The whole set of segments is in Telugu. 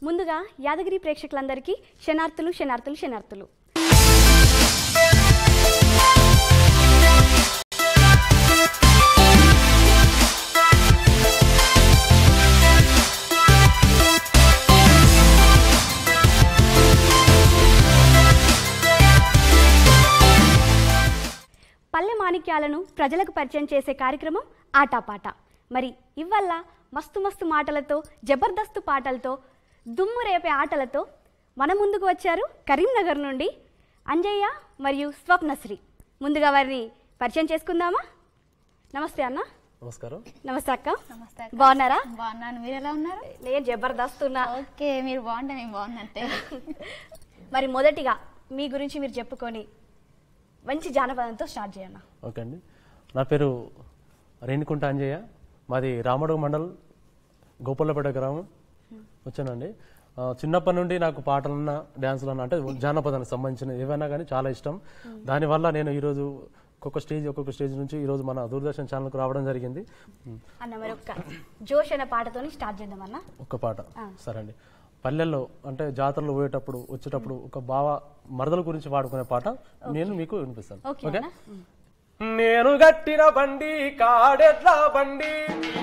ముందుగా యాదగిరి ప్రేక్షకులందరికీ శనార్థులు శనార్థులు శనార్థులు పల్లె మాణిక్యాలను ప్రజలకు పరిచయం చేసే కార్యక్రమం ఆటాపాట మరి ఇవల్ల మస్తు మస్తు మాటలతో జబర్దస్తు పాటలతో దుమ్ము రేపే ఆటలతో మన ముందుకు వచ్చారు కరీంనగర్ నుండి అంజయ్య మరియు స్వప్నశ్రీ ముందుగా వారిని పరిచయం చేసుకుందామా నమస్తే అన్న నమస్కారం నమస్తే అక్క నమస్తే అక్క. బాగున్నారా బాగున్నాను మీరు ఎలా ఉన్నారు నేను జబర్దస్త్ ఉన్నా ఓకే మీరు బాగుంటే నేను బాగున్నట్టే మరి మొదటిగా మీ గురించి మీరు చెప్పుకొని మంచి జానపదంతో స్టార్ట్ చేయన్న ఓకే అండి నా పేరు రేణికుంట అంజయ్య మాది రామడుగు మండల్ గోపల్లపేట గ్రామం వచ్చానండి ఆ, చిన్నప్పటి నుండి నాకు పాటలన్నా డ్యాన్సులన్నా అంటే జానపదానికి సంబంధించిన ఏవైనా కానీ చాలా ఇష్టం దానివల్ల నేను ఈరోజు ఒక్కొక్క స్టేజ్ ఒక్కొక్క స్టేజ్ నుంచి ఈరోజు మన దూరదర్శన్ ఛానల్కి రావడం జరిగింది అన్న మరి ఒక్క జోష్ అనే పాటతోని స్టార్ట్ చేద్దాం అన్న ఒక్క పాట సరే అండి పల్లెల్లో అంటే జాతరలో పోయేటప్పుడు వచ్చేటప్పుడు ఒక బావ మరదల గురించి వాడుకునే పాట నేను మీకు వినిపిస్తాను ఓకే ఓకే అన్న నేను గట్టిన బండి కాడెట్ల బండి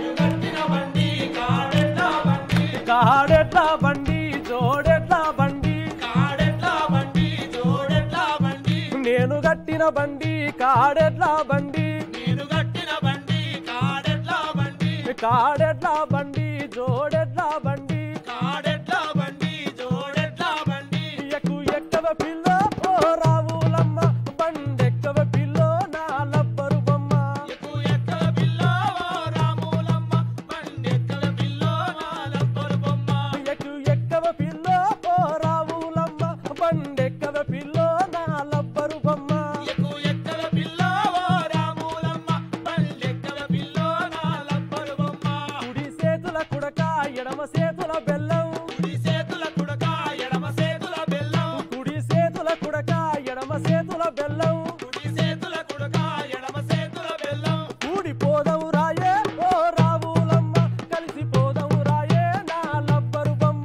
కాడెట్ల బండి జోడెట్ల బండి నేను గట్టిన బండి కాడెట్ల బండి కాడెట్ల బండి జోడెట్ల బండి ఎక్కు ఎక్కవ పిల్ల ఓ రావులమ్మ బండెక్కవ పిల్ల నా లబ్బరు బొమ్మ ఎక్కు ఎక్కవ పిల్ల ఓ రావులమ్మ బండెక్కవ పిల్ల నా లబ్బరు బొమ్మ కుడి చేతుల కుడక ఎడమ చేతుల బెల్లం కుడి చేతుల కుడక ఎడమ చేతుల బెల్లం కూడి పోదవు రాయే ఓ రావులమ్మ కలిసి పోదవు రాయే నా లబ్బరు బొమ్మ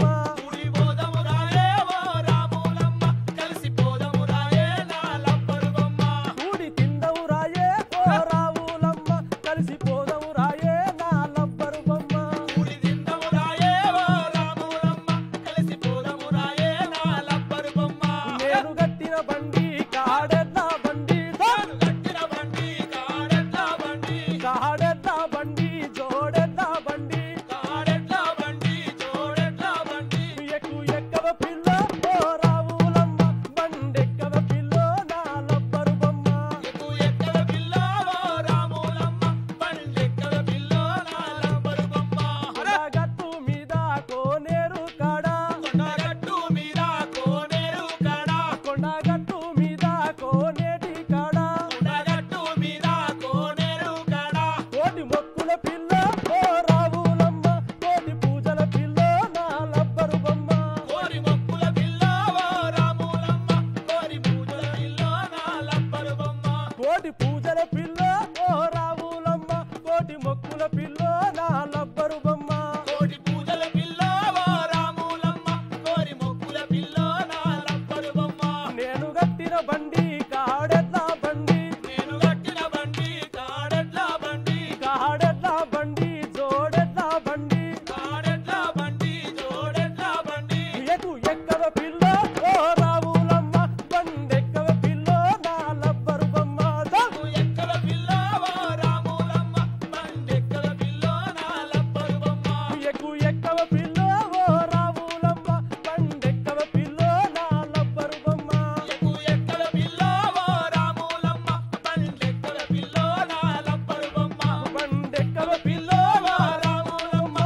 కూడి తిందవు రాయే ఓ రావులమ్మ కలిసి పోదవు రాయే నా లబ్బరు బొమ్మ నేను గట్టిన బండి కాడెట్ల బండి కాడెట్ల బండి జోడెట్ల బండి ఎక్కు ఎక్కవ పిల్ల ఓ రావులమ్మ బండెక్కవ పిల్ల నా లబ్బరు బొమ్మ కొండగట్టు మీద కోనేరు కాడ కొండగట్టు మీద కోనేటి కాడ కోటి మొక్కుల పిల్ల ఓ రావులమ్మ కోటి పూజల పిల్ల నా లబ్బరు బొమ్మ కోటి పూజల పిల్ల ఓ రావులమ్మ కోటి మొక్కుల పిల్ల నా లబ్బరు బొమ్మ నేను గట్టిన బండి కాడెట్ల బండి కాడెట్ల బండి జోడెట్ల బండి ఎటు ఎక్కవ పిల్ల ఓ రావులమ్మ బండెక్కవ పిల్ల నా లబ్బరు బొమ్మ ఎక్కు ఎక్కవ పిల్ల ఓ రావులమ్మ బండెక్కవ పిల్ల నా లబ్బరు బొమ్మ బండెక్కవ పిల్ల ఓ రావులమ్మ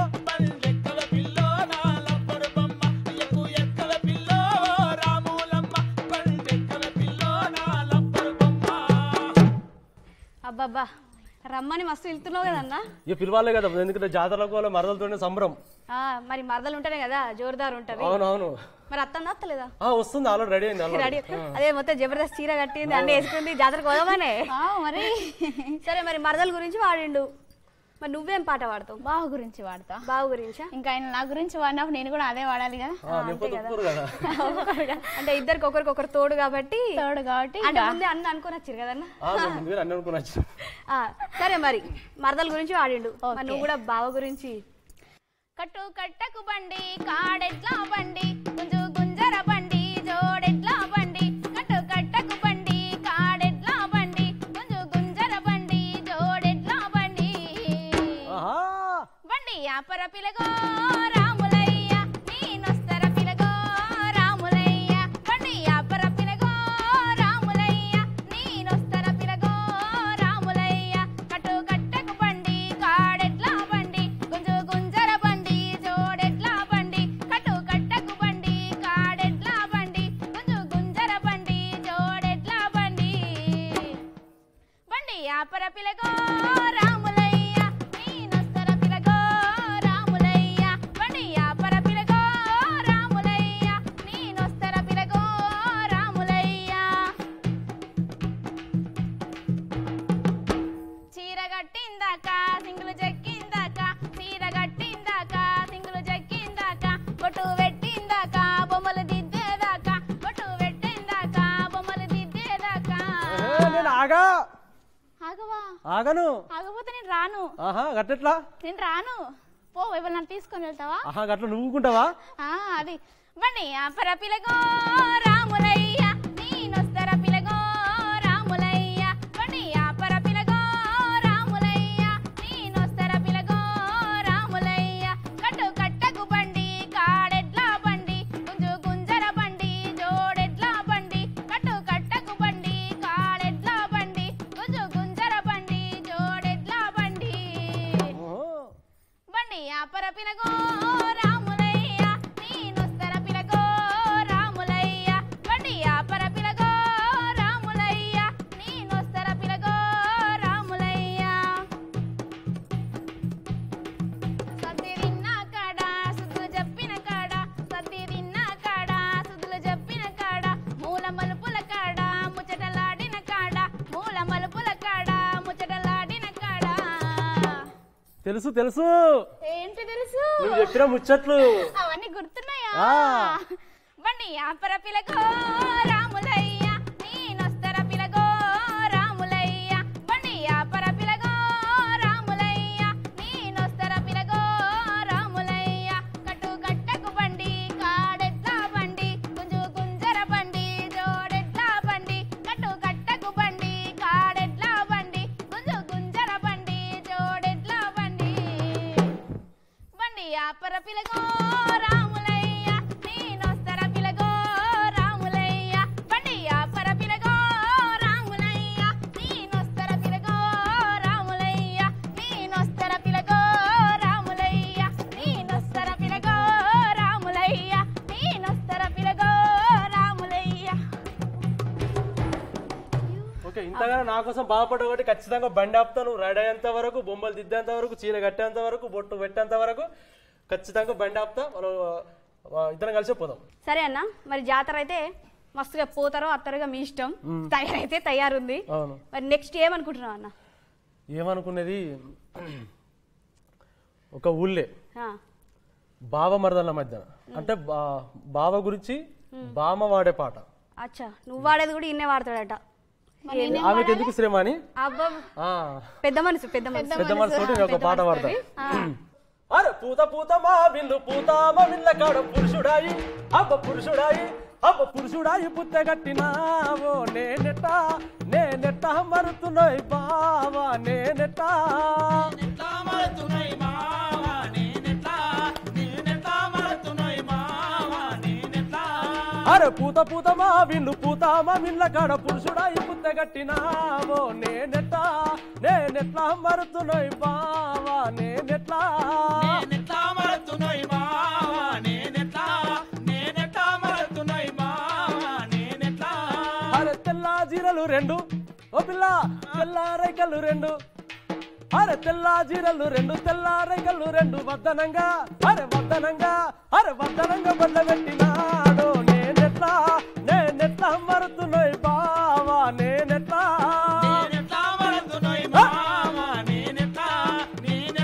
అబ్బబ్బా రమ్మని మస్తు వెళ్తున్నావు కదన్నా ఇక పిలవాలే కదా ఎందుకంటే జాతరలకు వాళ్ళ మరదలతోనే సంబరం ఆ, మరి మరదలు ఉంటేనే కదా జోరుదారు ఉంటది అవునవును మరి అత్తందా అత్తలేదా ఆ, వస్తుంది ఆల్రెడీ రెడీ అయింది already. రెడీ అదే మొత్తం జబర్దస్త్ చీర కట్టింది అన్ని వేసుకుంది జాతరకు పోదామనే ఆ, మరి సరే మరి మరదల గురించి వాడిండు మరి నువ్వేం పాట పాడతావు బావ గురించి వాడతా బావ గురించా ఇంకా ఆయన నా గురించి వాడినప్పుడు నేను కూడా అదే వాడాలి కదా ఆ, లేకపోతే ఒప్పుకోరు కదా అంటే ఇద్దరికి ఒకరికొకరు తోడు కాబట్టి తోడు కాబట్టి అంటే ముందే అన్న అనుకొని వచ్చారు కదన్న ఆ, మేము ముందుగానే అన్నీ అనుకుని వచ్చినాం ఆ, సరే మరి మరదల గురించి వాడిండు మరి నువ్వు కూడా బావ గురించి కట్టు కట్టకు బండి కాడెట్లా బండి గుంజు గుంజర బండి జోడెట్లా బండి కట్టు కట్టకు బండి కాడెట్లా బండి గుంజు గుంజర బండి జోడెట్లా బండి ఆహా బండి యాపర పిలగో రాములయ్య నేనొస్తర పిలగో రాములయ్య బండి యాపర పిలగో రాములయ్య నేనొస్తర పిలగో రాములయ్య కట్టు కట్టకు బండి కాడెట్లా బండి గుంజు గుంజర బండి జోడెట్లా బండి కట్టు కట్టకు బండి కాడెట్లా బండి గుంజు గుంజర బండి జోడెట్లా బండి బండి యాపర పిలగో రాములయ్య నేనొస్తర పిలగో రాములయ్య బండి యాపర పిలగో రాములయ్య నేనొస్తర పిలగో రాములయ్య చీర కట్టిందాక సింగులు చెక్కిందాక చీర కట్టిందాక సింగులు చెక్కిందాక బొట్టు పెట్టిందాక బొమ్మలు దిద్దేదాకా బొట్టు పెట్టిందాక బొమ్మలు దిద్దేదాకా ఏ, నేను ఆగా ఆగవా ఆగను ఆగపోతే నేను రాను ఆహా గట్టెట్లా నేను రాను పో ఎవరు తీసుకొని వెళ్తావా ఆహా గట్ల నువ్వుకుంటావా ఆ, అది బండి అపర పిలగో రాములయ్య నేనొస్తర పిలగో రాములయ్య బండి అపర పిలగో రాములయ్య నేనొస్తర పిలగో రాములయ్య కట్టు కట్టకు బండి కాడెట్లా బండి గుంజు గుంజర బండి జోడెట్లా బండి కట్టు కట్టకు బండి కాడెట్లా బండి గుంజు గుంజర బండి జోడెట్లా బండి ఓహో. బండి ఆపర పిలగో రాములయ్య నేనొస్తర పిలగో రాములయ్య బండి ఆపర పిలగో రాములయ్య నేనొస్తర పిలగో రాములయ్య సత్తి తిన్నా కాడ సుద్దులు చెప్పిన కాడ సత్తి తిన్నా కాడ సుద్దులు చెప్పిన కాడ మూల మలుపుల కాడ ముచ్చటలాడిన కాడ మూల మలుపుల కాడ ముచ్చటలాడిన కాడ తెలుసు తెలుసు ఏంటి తెలుసు నువ్వు చెప్పిన ముచ్చట్లు అవన్నీ గుర్తున్నాయా ఆ. బండి ఆపర పిలగో రాములయ్య నేనొస్తర పిలగో రాములయ్య బండి ఆపర పిలగో రాములయ్య నేనొస్తర పిలగో రాములయ్య కట్టు కట్టకు బండి కాడెట్లా బండి గుంజు గుంజర బండి జోడెట్లా బండి కట్టు కట్టకు బండి కాడెట్లా బండి గుంజు గుంజర బండి జోడెట్లా బండి బండి ఆపర పిలగో రాములయ్య నేనొస్తర పిలగో రాములయ్య బండి ఆపర పిలగో రాములయ్య నేనొస్తర పిలగో రాములయ్య నేనొస్తర పిలగో రాములయ్య నేనొస్తర పిలగో రాములయ్య నేనొస్తర పిలగో రాములయ్య ఓకే ఇంతగా నా కోసం బాధపడ్డావు కాబట్టి ఖచ్చితంగా బండి ఆపుతాను రెడీ అయ్యేంత వరకు బొమ్మలు దిద్దేంత వరకు చీర కట్టేంత వరకు బొట్టు పెట్టేంత వరకు ఖచ్చితంగా బండి ఆపుతా మనం ఆ, ఇద్దరం కలిసి పోదాం సరే అన్న మరి జాతర అయితే మస్తుగా పోతారో అత్తరుగా మీ ఇష్టం తయారైతే తయారుంది అవును మరి నెక్స్ట్ ఏమనుకుంటున్నావు అన్న ఏమనుకునేది ఒక ఊళ్ళే ఆ, బావ మరదల మధ్యన అంటే బా- బావ గురించి బామ వాడే పాట అచ్చా నువ్వు వాడేది కూడా ఇన్నే వాడతాడట ఆమెకి ఎందుకు శ్రమ అని అబ్బా ఆ, పెద్ద మనసు పెద్ద మనసు పెద్ద మనసు తోటి నేను ఒక పాట పాడతా అరే పూత పూత మా విల్లు పూత మా విల్ల కాడ పురుషుడాయి అబ్బ పురుషుడాయి అబ్బ పురుషుడాయి పుత్త గట్టినావో నేనెట్ట నేనెట్ట మరుతున్నాయి బావా నేనెట్ట ఎట్లా మారుతున్నాయి మావా నేనెట్లా నేనెట్లా మారుతున్నాయి మావా నేనెట్లా అరే పూత పూత మా విల్లు పూత మా విల్ల కాడ పురుషుడాయి పుత్త గట్టినావో నేనెట్ట నేనెట్లా మరుతున్నాయి బావా నేనెట్లా నేనెట్లా మారుతున్నాయి మావా నేనెట్లా నేనెట్లా మారుతున్నాయి మావా నేనెట్లా అరే తెల్ల జీరలు రెండు ఓ పిల్ల తెల్ల రైకలు రెండు అరే తెల్ల జీరలు రెండు తెల్ల రైకలు రెండు వద్దనంగా అరే వద్దనంగా అరే వద్దనంగా బల్ల పెట్టినాడు నేనెట్లా నేనెట్లా మరుతున్నాయి బావా నేనెట్లా నేనెట్లా మారుతున్నాయి మావా నేనెట్లా నేనెట్లా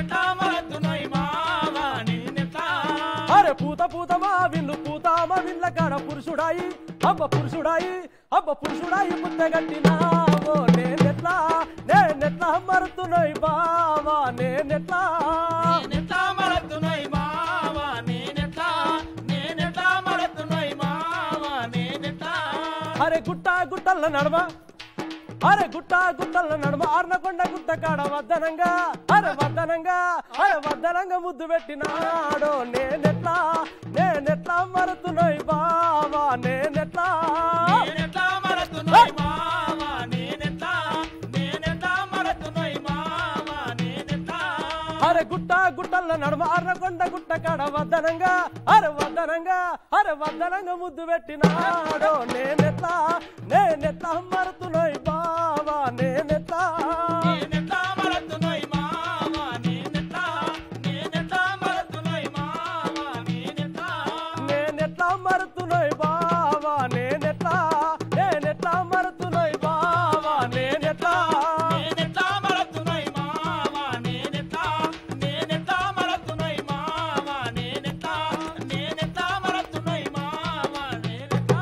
పూతమా విన్ను పూతామా విన్ల కాడ పురుషుడాయి అబ్బ పురుషుడాయి అబ్బ పురుషుడాయి పుత్తగట్టినావో నేనెట్లా నేనెట్లా మరుతున్నాయి బావా నేనెట్లా నేనెట్లా మరతున్నోయ్ మావా నేనెట్లా నేనెట్లా మరతున్నోయ్ మావా నేనెట్లా అరే గుట్ట గుట్టల నడమ అరే గుట్ట గుట్టల నడమ ఆర్నకొండ గుట్ట కాడ వద్దనంగా అరే వద్దనంగా అరే వద్దనంగా ముద్దు పెట్టినాడో నేనెట్లా నేనెట్లా మరుతున్నాయి బావా నేనెట్లా నేనెట్లా మరతున్నోయ్ మావా నేనెట్లా నేనెట్లా మరతున్నోయ్ మావా నేనెట్లా అరే గుట్ట గుట్టల నడమ అర్రకొండ గుట్ట కాడ వద్దనంగా అరే వద్దనంగా అరే వద్దనంగా ముద్దు పెట్టినాడో నేనెట్లా నేనెట్లా మరుతున్నాయి బావా నేనెట్లా నేనెట్లా మరతున్నోయ్ మావా నేనెట్లా నేనెట్లా మరతున్నోయ్ మావా నేనెట్లా నేనెట్లా మరుతున్నాయి బావా నేనెట్లా నేనెట్లా మరుతున్నాయి బావా నేనెట్లా నేనెట్లా మరతున్నోయ్ మావా నేనెట్లా నేనెట్లా మరతున్నోయ్ మావా నేనెట్లా నేనెట్లా మరతున్నోయ్ మావా నేనెట్లా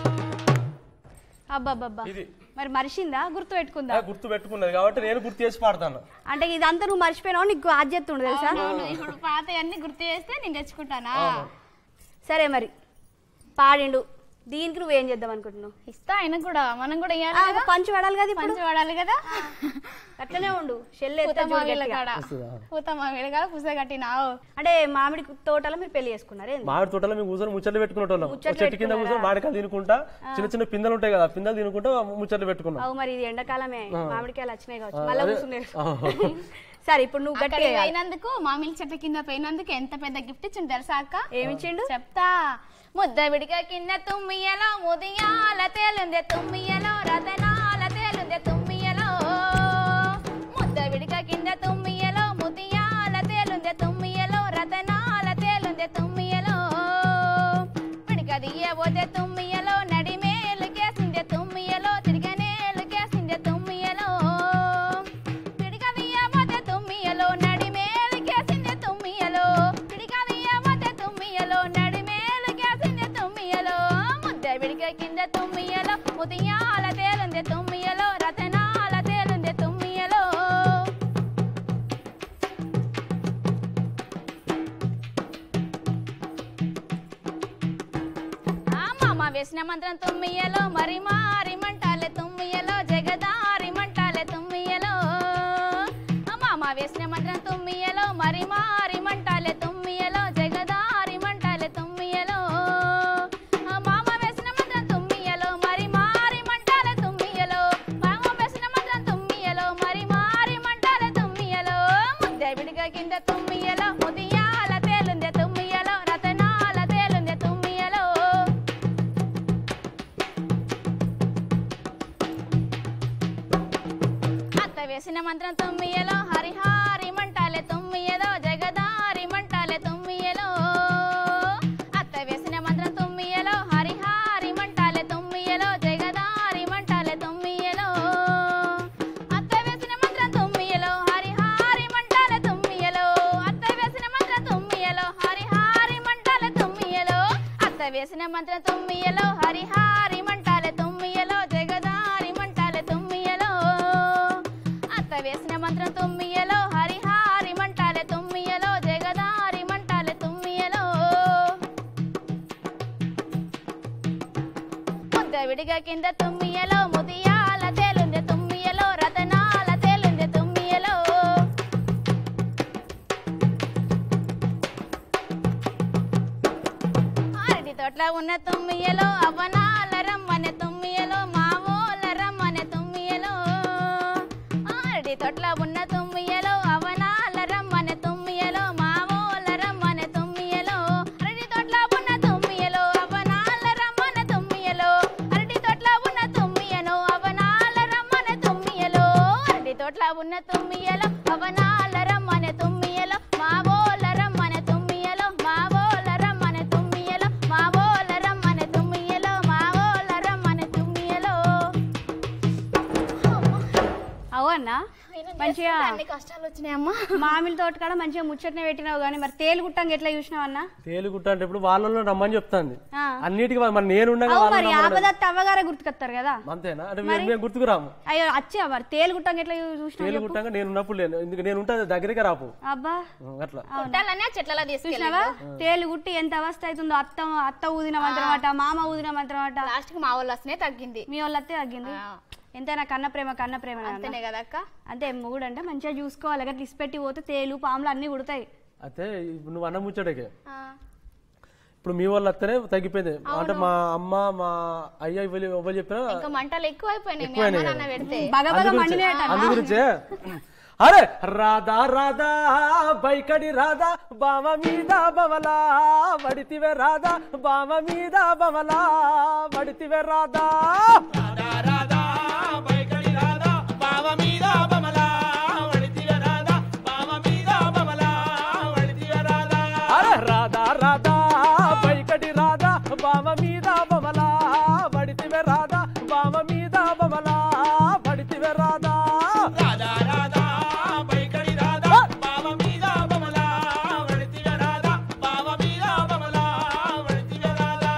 అబ్బాబ్బా ఇది మరి మరిచిందా గుర్తు పెట్టుకుందా గుర్తు పెట్టుకున్నది కాబట్టి నేను గుర్తు చేసి పాడతాను అంటే ఇదంతా నువ్వు మర్చిపోయినావు నీకు ఆద్యత్తుండు తెలుసా అవును, ఇప్పుడు పాత అన్ని గుర్తు చేస్తే నేను తెచ్చుకుంటానా సరే మరి పాడిండు దీనికి నువ్వు ఏం చేద్దాం అనుకుంటున్నావు ఇస్తా ఆయన కూడా మనం కూడా ఆ, ఇవ్వాలి ఒక కదా పంచు పడాలి కదా ఇప్పుడు పంచి వాడాలి కదా అట్లనే ఉండు షెల్ పూత ఎత్తే చూడు మామిళ్ళ గట్టిగా. కాడ పూత మామిళ్ళ కాడ పుస కట్టినావు అంటే మామిడి తోటలో మీరు పెళ్లి చేసుకున్నారే మామిడి తోటలో మేము కూర్చొని ముచ్చట్లు పెట్టుకునేటోళ్ళం ముచ్చట్లు చెట్టు కింద కూర్చొని మామిడికాయలు తినుకుంటా చిన్న చిన్న పిందెలు ఉంటాయి కదా పిందెలు తినుకుంటా ముచ్చట్లు పెట్టుకున్నాం అవు మరి ఇది ఎండాకాలమే మామిడికాయలు వచ్చినాయి కావచ్చు ఆ, మళ్ళీ అదే. కూర్చున్నాయి ఆ. సరే ఇప్పుడు నువ్వు అక్కడ గట్టిగా వేయాలి. పోయినందుకు మామిడి చెట్ల కింద పోయినందుకు ఎంత పెద్ద గిఫ్ట్ ఇచ్చింది తెలుసా అక్క ఏమిచ్చిండు చెప్తా ముద్ద విడిక కింద తుమ్మియలో ముదియాల తేలుందే తుమ్మియలో రతనాల తేలుందే తుమ్మియలో ముద్ద విడిక కింద తుమ్మియలో ముదియాల తేలుందే తుమ్మియలో రతనాల తేలుందే తుమ్మియలో విడిక దియ్యబోతే తుమ్మియలో నడిమేలు కేసిందే తుమ్మియలో తిరిగనేలు కేసిందే తుమ్మియలో పిడికదియ్యబోతే తుమ్మియలో నడిమేలు కేసిందే తుమ్మియలో పిడికదియ్యబోతే తుమ్మియలో నడిమేలు కేసిందే తుమ్మియలో ముద్ద విడిక కింద తుమ్మియలో ముదియాల తేలుందే తుమ్మియలో రతనాల తేలుందే తుమ్మియలో ఆ మామ వేసిన మంత్రం తుమ్మియలో మరి మారి మంటాలే తుమ్మియలో జగదారి మంటాలే తుమ్మియలో ఆ మామ వేసిన మంత్రం తుమ్మియలో మరి మారి మంటాలే తుమ్మియలో జగదారి మంటాలే తుమ్మియలో ఆ మామ వేసిన మంత్రం తుమ్మియలో మరి మారి మంటాలే తుమ్మియలో మామ వేసిన మంత్రం తుమ్మియలో మరి మారి మంటాలే తుమ్మియలో ముద్ద విడిగా కింద తుమ్మియలో ముదియాల తేలుందే తుమ్మియలో రతనాల తేలుందే తుమ్మియలో అత్త వేసిన మంత్రం తుమ్మియలో హరిహారి మంటాలే తుమ్మియలో జగదారి మంటాలే తుమ్మియలో అత్త వేసిన మంత్రం తుమ్మియలో హరిహారి మంటాలే తుమ్మియలో జగదారి మంటాలే తుమ్మియలో అత్త వేసిన మంత్రం తుమ్మియలో హరిహారి మంటాలే తుమ్మియలో అత్త వేసిన మంత్రం తుమ్మియలో హరిహారి మంటాలే తుమ్మియలో అత్త వేసిన మంత్రం తుమ్మియలో హరిహారి మంటాలే తుమ్మియలో జగదారి మంటాలే తుమ్మియలో అత్త వేసిన మంత్రం తుమ్మియలో హరిహారి మంటాలే తుమ్మియలో జగదారి మంటాలే తుమ్మియలో ముద్ద విడిగా కింద తుమ్మియలో ముదియాల తేలుంది తుమ్మియలో రతనాల తేలుంది తుమ్మియలో అరటి తోటల ఉన్న తుమ్మియలో అవనాల రమ్మనే తుమ్మియలో మావోల రమ్మనే తుమ్మియలో అరటి తోటల ఉన్న తుమ్మియలో అవనాల రమ్మనే తుమ్మియలో మావోల రమ్మనే తుమ్మియలో అరటి తోటల ఉన్న తుమ్మియలో అవనాల రమ్మనే తుమ్మియలో అరటి తోటల ఉన్న తుమ్మియలో అవనాల రమ్మనే తుమ్మియలో అరటి తోటల ఉన్న తుమ్మియలో అవనాల రమ్మనే తుమ్మియలో మావోల రమ్మనే తుమ్మియలో మావోల రమ్మనే తుమ్మియలో మావోల రమ్మనే తుమ్మియలో మావోల రమ్మనే మంచిగా అన్ని కష్టాలు వచ్చినాయమ్మా మామిడి తోట కాడ మంచిగా ముచ్చటనే పెట్టినావు కానీ మరి తేలు గుట్టంగా ఎట్లా చూసినావు అన్న తేలుగుట్ట అంటే ఇప్పుడు వాళ్ళలో రమ్మని చెప్తాంది ఆ. అన్నిటికీ వా- మరి నేను ఉండగా అవు వాళ్ళని మరి రమ్మని- ఆపదత్త అవ్వగారే గుర్తుకొస్తారు కదా అంతేనా అంటే మేము మేము గుర్తుకు రాము అయ్యో వచ్చా మరి తేలు గుట్టంగా ఎట్లా చూసినావు తేలుగుట్టంగా నేను ఉన్నప్పుడు లేను ఎందుకు నేను ఉంటా దగ్గరికి రాపు అబ్బా ఉం, అట్లా పుట్టాలనే ఆ చెట్లలో తీసుకెళ్ళి చూసినావా తేలు గుట్టి ఎంత అవస్థ అవుతుందో అత్త అత్త ఊదిన మంత్రం అట మామ ఊదిన మంత్రం అట లాస్ట్ కి మా వాళ్ళు వస్తేనే తగ్గింది మీ వాళ్ళతే తగ్గింది ఆ. ఎంతైనా కన్న ప్రేమ కన్న ప్రేమ నాన్న. అంతేనే కదా అక్క అంతే మొగుడు అంటే మంచిగా చూసుకోవాలి అక్కడ పెట్టి పోతే తేలు పాములు అన్ని కుడతాయి అయితే ఇప్పుడు నువ్వు అన్న ముచ్చటకే ఆ. ఇప్పుడు మీ వాళ్ళు వస్తేనే తగ్గిపోయింది అంటే మా అమ్మ మా అయ్య ఇవ్వలే ఎవరు చెప్పినా ఇంకా మంటలు ఎక్కువ అయిపోయినాయి మీ అమ్మ నాన్న పెడితే బగ బగ మండినేట అందు గురించే అరే రాధా రాధా బైకడి రాధా బావ మీద బవలా వడితివే రాధా బావ మీద బవలా వడితివే రాధా రాధా రాధా బైకడి రాధా బావ మీద బమలా వడితివ రాధా బావ మీద బమలా వడితివ రాధా అరే రాధా రాధా బైకడి రాధా బావ మీద బవలా వడితివే రాధా బావ మీద బవలా వడితివే రాధా రాధా రాధా బైకడి రాధా బావ మీద బమలా వడితివ రాధా బావ మీద బమలా వడితివ రాధా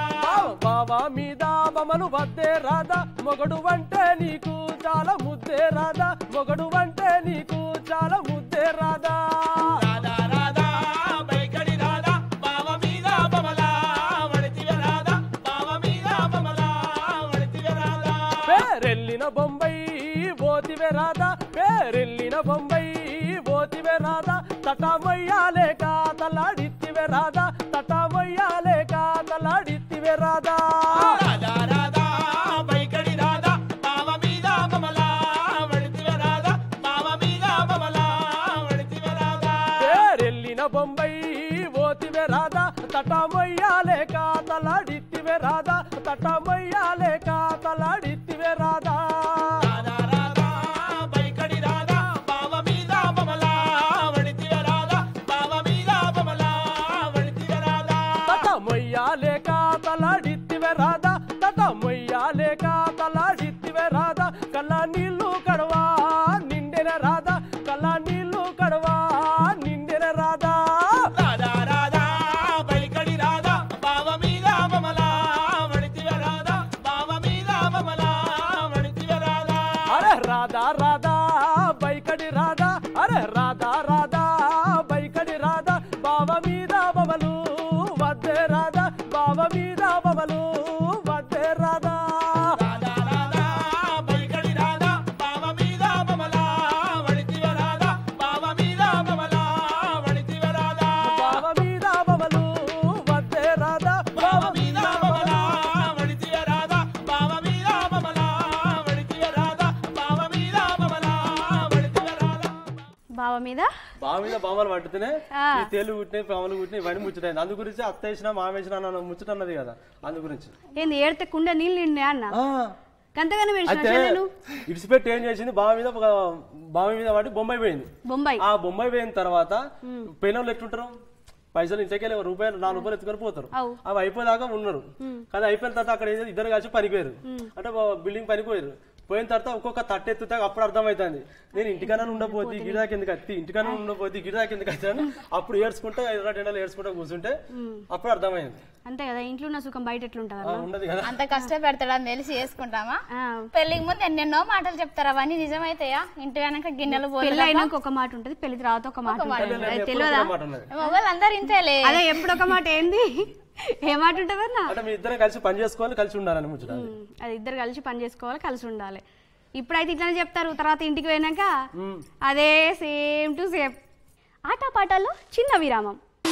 బావ మీద బమలు వద్దే రాధా మొగడు అంటే నీకు చాలా ముద్దే రాధా మొగడు అంటే నీకు చాలా ముద్దే రాధా రాధా రాధా బైకడి రాధా బావ మీద బమలా వడితివ రాధా బావ మీద బమలా వడితివ రాధా పేరెల్లిన బొంబాయి పోతివే రాధా పేరెల్లిన బొంబాయి పోతివే రాధా తటమయ్యాలేక తలాడిత్తివే రాధా తటమయ్యాలేక తలాడిత్తివే రాధా రాధా రాధా బైకడి రాధా బావ మీద బమలా వడితివ రాధా బావ మీద బమలా వడితివ రాధా పేరెల్లిన బొంబాయి పోతివే రాధా తటమయ్యాలేక తలాడిత్తివే రాధా తటమయ్యాలేక తలాడిత్తివే రాధా రాధా రాధా బైకడి రాధా బావ మీద బమలా వడితివ రాధా బావ మీద బమలా వడితివ రాధా తట మొయ్యాలేక తలాడిత్తివే రాధా తట మొయ్యాలేక తలాడిత్తివే రాధా కళ్ళ నీళ్ళు కడవా నిండెన రాధా కళ్ళ నీళ్ళు కడవా నిండెన రాధా రాధా రాధా బైకడి రాధా బావ మీద బమలా వడితివ రాధా బావ మీద బమలా వడితివ రాధా అరే రాధా రాధా బైకడి రాధా అరే రాధా రాధా బైకడి రాధా బావ మీద బబలు వద్దే రాధా బావ మీద బబలు వద్దే రాధా రాధా రాధా బైకడి రాధా బావ మీద బమలా వడితివ రాధా బావ మీద బమలా వడితివ రాధా బావ మీద బబలు వద్దే రాధా బావ మీద బమలా వడితివ రాధా బావ మీద బమలా వడితివ రాధా బావ మీద బమలా వడితివ రాధా బావ మీద బావ మీద బామలు పట్టుతేనే ఆ. ఈ తేలు కుట్టినాయి పాములు కుట్టినాయి ఇవన్నీ ముచ్చటాయి అందు గురించి అత్త వేసిన మామ వేసిన అన్న ముచ్చట అన్నది కదా అందు గురించి ఏంది ఏడితే కుండ నీళ్ళు నిండే అన్న ఆ. గంతగానే అయితే పెడిచిన నేను ఇడిచిపెట్టి ఏం చేసింది బావ మీద ఒక బావ మీద పడి బొంబాయి పోయింది బొంబాయి ఆ బొంబాయి పోయిన తర్వాత పోయిన వాళ్ళు ఎట్లుంటారు పైసలు ఇంతకెళ్ళి రూపాయలు నాలుగు రూపాయలు ఎత్తుకొని పోతారు అవు. అవి అయిపోయేదాకా ఉన్నారు కానీ అయిపోయిన తర్వాత అక్కడ ఏదో ఇద్దరు కలిసి పనిపోయారు అంటే బిల్డింగ్ పనిపోయారు పోయిన తర్వాత ఒక్కొక్క తట్టు ఎత్తుతా అప్పుడు అర్థమవుతుంది నేను ఇంటికన్నా ఉండబోతే గిరిదాకి ఎందుకు అత్తి ఇంటికన్నా ఉండబోతే గిరిదాకి ఎందుకు అత్తి అని అప్పుడు ఏడ్చుకుంటా ఎర్ర ఎండలు ఏడ్చుకుంటా కూర్చుంటే అప్పుడు అర్థమైంది అంతే కదా ఇంట్లో ఉన్న సుఖం బయట ఎట్లుంటది ఆ, ఉండదు కదా అంత కష్టపెడతాడని తెలిసి చేసుకుంటామా ఆ, పెళ్లికి ముందు ఎన్నెన్నో మాటలు చెప్తారు అవన్నీ నిజమైతాయా ఇంటి వెనక గిన్నెలు పెళ్లి పోలు అయినాక ఒక మాట ఉంటది పెళ్లి తర్వాత ఒక మాట ఉంటది అది ఎప్పుడు తెలియదా ఒకటే మాట ఉన్నది మొగలు అందరు ఇంతేలే అదే ఎప్పుడు ఒక మాట ఏంది ఏ మాట ఉంటుంది అన్న అంటే మీ ఇద్దరం కలిసి పని చేసుకోవాలి కలిసి ఉండాలని ముచ్చట అది. అది ఇద్దరు కలిసి పని చేసుకోవాలి కలిసి ఉండాలి ఇప్పుడైతే ఇట్లానే చెప్తారు తర్వాత ఇంటికి పోయినాక అదే సేమ్ టు సేమ్ ఆటపాటల్లో చిన్న విరామం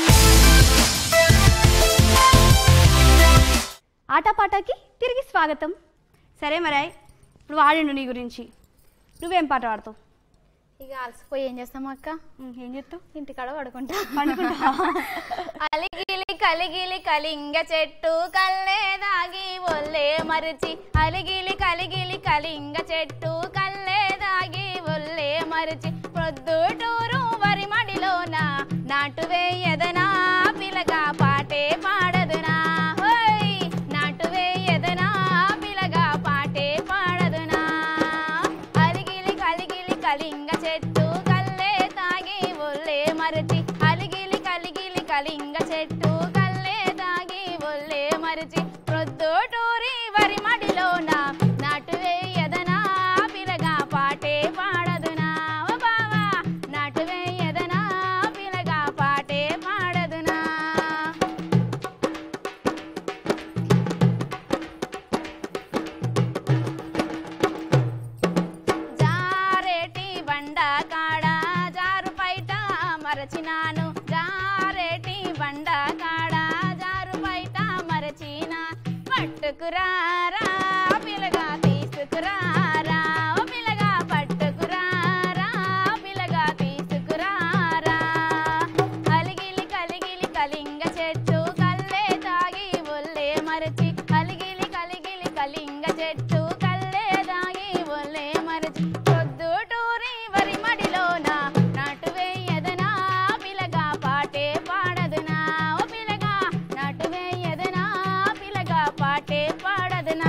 ఆటపాటకి తిరిగి స్వాగతం సరే మరి ఇప్పుడు వాడిండు నీ గురించి నువ్వేం పాట పాడతావు ఇక అలసిపోయి ఏం చేస్తాం అక్క ఉమ్, ఏం చెప్తావు ఇంటికాడ పడుకుంటా పండుకుంటా అలిగిలి కలిగిలి కలింగ చెట్టు కల్లే దాగి ఒల్లే మరిచి అలిగిలి కలిగిలి కలింగ చెట్టు కల్లే దాగి ఒల్లే మరిచి ప్రొద్దుటూరు వరి మడిలోన నాటు వేయదనా పిలగా పాటే పాడదునా హోయ్ నాటు వేయదనా పిలగా పాటే పాడదునా అలిగిలి కలిగిలి కలింగ చెట్టు మరిచి ప్రొద్దుటూరి వరి మడిలోన నాటు వేయదనా పిలగా పాటే పాడదునా ఓ బావా నాటు వేయదనా పిలగా పాటే పాడదునా జారేటి బండ కాడ జారు పైట మరచినాను జారేటి బండ కాడ జారు పైట మరచిన పట్టుకురారా పిలగా తీసుకురారా ఓ పిలగా పట్టుకురారా పిలగా తీసుకురారా అలిగిలి కలిగిలి కలింగ చెట్టు కల్లే తాగి ఒల్లే మరచి కలిగిలి కలిగిలి కలింగ చెట్టు కల్లే తాగి ఒల్లే మరచి పొద్దుటూరి వరి మడిలోన నాటు వేయదనా పిలగా పాటే పాడదునా ఓ పిలగా నాటు వేయదనా పిలగా పాటే పాడదునా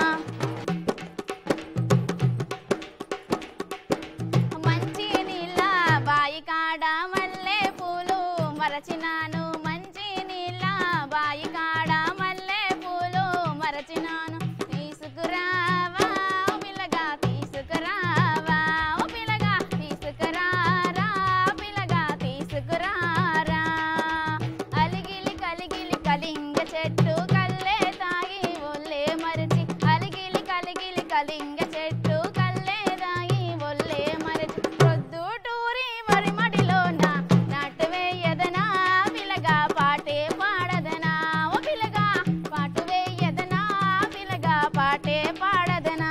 మంచి నీళ్ళ బాయి కాడ మల్లె పూలు మరచినాను మంచి నీళ్ళ బాయి కాడ మల్లె పూలు మరచినాను తీసుకురావా ఓ పిల్లగా తీసుకురావా ఓ పిల్లగా తీసుకురారా పిల్లగా తీసుకురారా అలిగిలి కలిగిలి కలింగ చెట్టు కల్లే తాగి ఒల్లే మరచి అలిగిలి కలిగిలి కలింగ చెట్టు కల్లే తాగి ఒల్లే మరచి ప్రొద్దుటూరి వరి మడిలోన నాటు వేయదనా పిలగా పాటే పాడదనా ఓ పిలగా పాటు వేయదనా పిలగా పాటే పాడదనా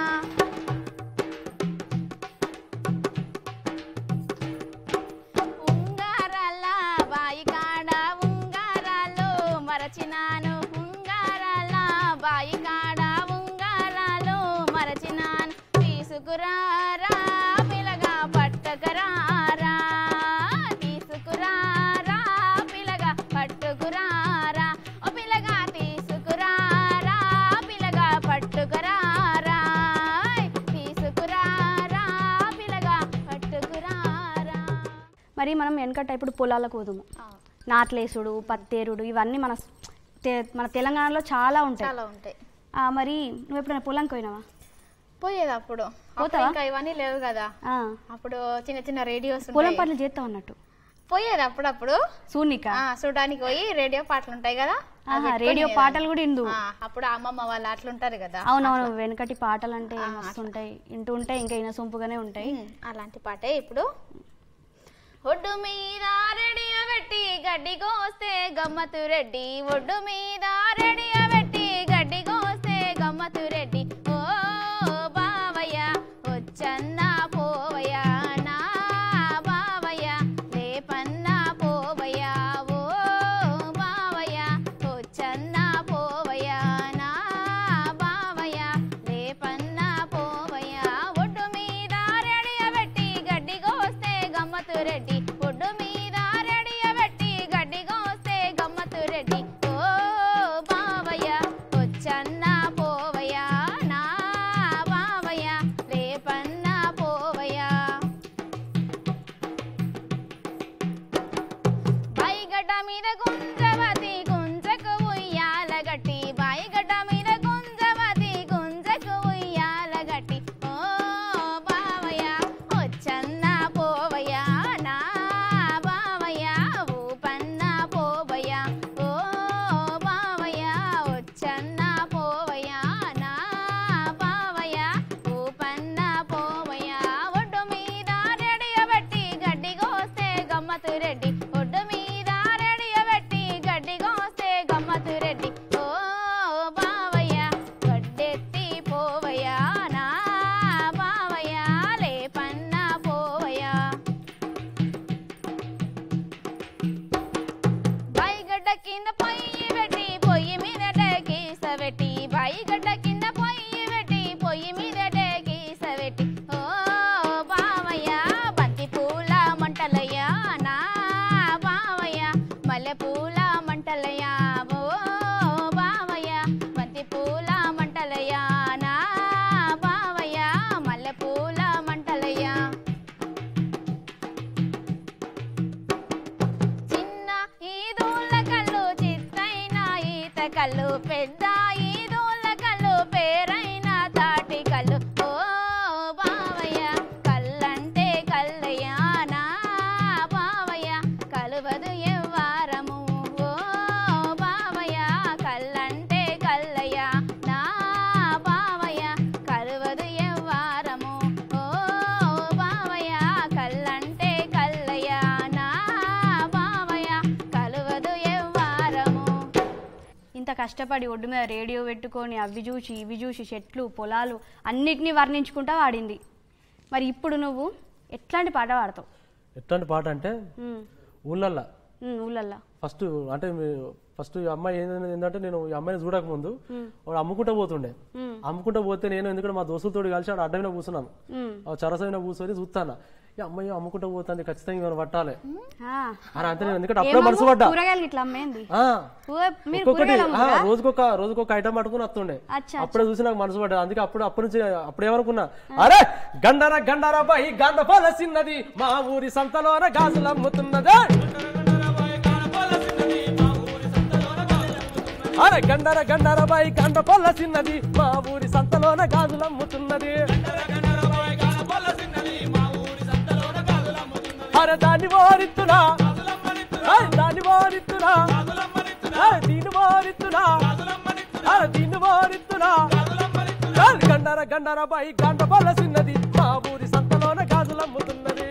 ఉంగారాల బాయి కాడ ఉంగారాలు మరచినాను ఉంగారాల బాయి కాడ ఉంగారాలు మరచినాను తీసుకురారా పిలగా పట్టకరారా తీసుకురారా పిలగా పట్టుకురారా ఓ పిలగా తీసుకురారా పిలగా పట్టుకురారా తీసుకురారా పిలగా పట్టుకురారా మరి మనం వెనకట ఇప్పుడు పొలాలకు పోదుము నాట్లేసుడు పత్తేరుడు ఇవన్నీ మన తె- మన తెలంగాణలో చాలా ఉంటాయి చాలా ఉంటాయి ఆ, మరి నువ్వు ఎప్పుడైనా పొలంకి పోయినావా పోయేది అప్పుడు అప్పుడు పోతావా? ఇంకా ఇవన్నీ లేవు కదా ఆ, అప్పుడు చిన్న చిన్న రేడియోస్ పొలం ఉంటాయి. పనులు చేస్తావు అన్నట్టు పోయేది అప్పుడప్పుడు సూనిక ఆ, చూడడానికి పోయి రేడియో పాటలు ఉంటాయి కదా అవి ఆహా, పెట్టుకొని రేడియో వినేదాన్ని. పాటలు కూడా ఇందు ఆ, అప్పుడు అమ్మమ్మ వాళ్ళు అట్లుంటారు కదా అవునవును వెనకటి పాటలు అంటే మస్తుంటాయి ఇంటూ ఉంటాయి ఇంకా ఇన సొంపుగానే ఉంటాయి ఉమ్, అలాంటి పాటే ఇప్పుడు ఒడ్డు మీద రెడియ పెట్టి గడ్డి కోస్తే గమ్మతు రెడ్డి ఒడ్డు మీద రెడియ పెట్టి గడ్డి కోస్తే గమ్మతు రెడ్డి ఓ బావయ్య వచ్చన్న పోవయ్య నా బావయ్య లేపన్న పోవయ్య ఓ బావయ్య వచ్చన్న పోవయ్య నా బావయ్య లేపన్న పోవయ్య ఒడ్డు మీద రెడియ పెట్టి గడ్డి కోస్తే గమ్మతు రెడ్డి ఒడ్డు మీద రెడియ పెట్టి గడ్డి కోస్తే గమ్మతు రెడ్డి ఓ బావయ్య వచ్చన్న పోవయ్య నా బావయ్య లేపన్న పోవయ్య బాయిగడ్డ మీద గుంజవతి గుంజకు ఉయ్యాల గట్టి బాయిగడ్డ మీద గుంజవతి గుంజకు ఉయ్యాల గట్టి ఓ బావయ్య వచ్చన్న పోవయ్య నా బావయ్య ఊపన్న పోవయ్య ఓ బావయ్య వచ్చన్న పోవయ్య నా బావయ్య ఊపన్న పోవయ్య ఒడ్డు మీద రెడియబెట్టి గడ్డి కోస్తే గమ్మతు రెడ్డి ఒడ్డు మీద రెడియబెట్టి గడ్డి కోస్తే గమ్మతు రెడ్డి ఓ బావయ్య గడ్డెత్తి పోవయ్య నా బావయ్య లేపన్న పోవయ్య బాయిగడ్డ కింద పొయ్యి పెట్టి పొయ్యి మీద గీస పెట్టి బాయిగడ్డ కింద పొయ్యి పెట్టి పొయ్యి మీద గీస పెట్టి ఓ బావయ్య బంతి పూల మంటలయ్య నా బావయ్య మల్లె పూల మంటలయ్య ఓ బావయ్య బంతి పూల మంటలయ్య నా బావయ్య మల్లె పూల మంటలయ్య చిన్న ఈదుళ్ళ కళ్ళు చిత్తైన ఈత కళ్ళు పెద్ద ఈదోళ్ళ కళ్ళు పేరైన తాటి కళ్ళు ఓ బావయ్య కళ్ళంటే కల్లయ్య నా బావయ్య కలువదు ఎవ్వారము ఓ బావయ్య కళ్ళంటే కల్లయ్య నా బావయ్య కలువదు ఎవ్వారము ఓ బావయ్య కళ్ళంటే కల్లయ్య నా బావయ్య కలువదు ఎవ్వారము ఇంత కష్టపడి ఒడ్డు మీద రేడియో పెట్టుకొని అవి చూసి ఇవి చూసి చెట్లు పొలాలు అన్నిటినీ వర్ణించుకుంటా వాడింది మరి ఇప్పుడు నువ్వు ఎట్లాంటి పాట పాడతావు ఎట్లాంటి పాట అంటే ఉమ్, ఊళ్ళల్లో ఉమ్, ఊళ్ళల్లో ఫస్ట్ అంటే ఫస్ట్ ఈ అమ్మాయి ఏంది- ఏంటంటే నేను ఈ అమ్మాయిని చూడక ముందు వాడు అమ్ముకుంటా పోతుండే ఉమ్, అమ్ముకుంటా పోతే నేను ఎందుకంటే మా దోస్తులతో కలిసి ఆడ అడ్డ మీద కూర్చున్నాను ఉమ్. ఆ చరస మీద కూర్చొని చూస్తాను ఈ అమ్మాయి అమ్ముకుంటా పోతుంది ఖచ్చితంగా ఇవన్నీ పట్టాలి ఆ. అని అంతే నేను ఎందుకంటే అప్పుడే ఏమమ్ము? మనసు పడ్డా కూరగాయలు ఇట్లా అమ్మేంది ఆ, కూర- మీరు ఒక్కొక్కటి కూరగాయలు ఆ, అమ్ముతారా? రోజుకొక రోజుకొక ఐటమ్ పట్టుకుని వస్తుండే అచ్చా, అప్పుడే చూసి నాకు మనసు పడ్డా అందుకే అప్పుడు అప్పటి నుంచి అప్పుడు ఏమనుకున్నా అరే గండర గండర బై గండ పొలసిన్నది మా ఊరి సంతలోన గాజులు అమ్ముతున్నదే అరే గండర గండర బై గండ పొలసిన్నది మా ఊరి సంతలోన గాజులు అమ్ముతున్నది అరే దాన్ని ఓరిత్తునా అరే దాన్ని ఓరిత్తునా అరే దీన్ని ఓరిత్తునా అరే దీన్ని ఓరిత్తునా అరే గండర గండర బై గండ పొలసిన్నది మా ఊరి సంతలోన గాజులు అమ్ముతున్నది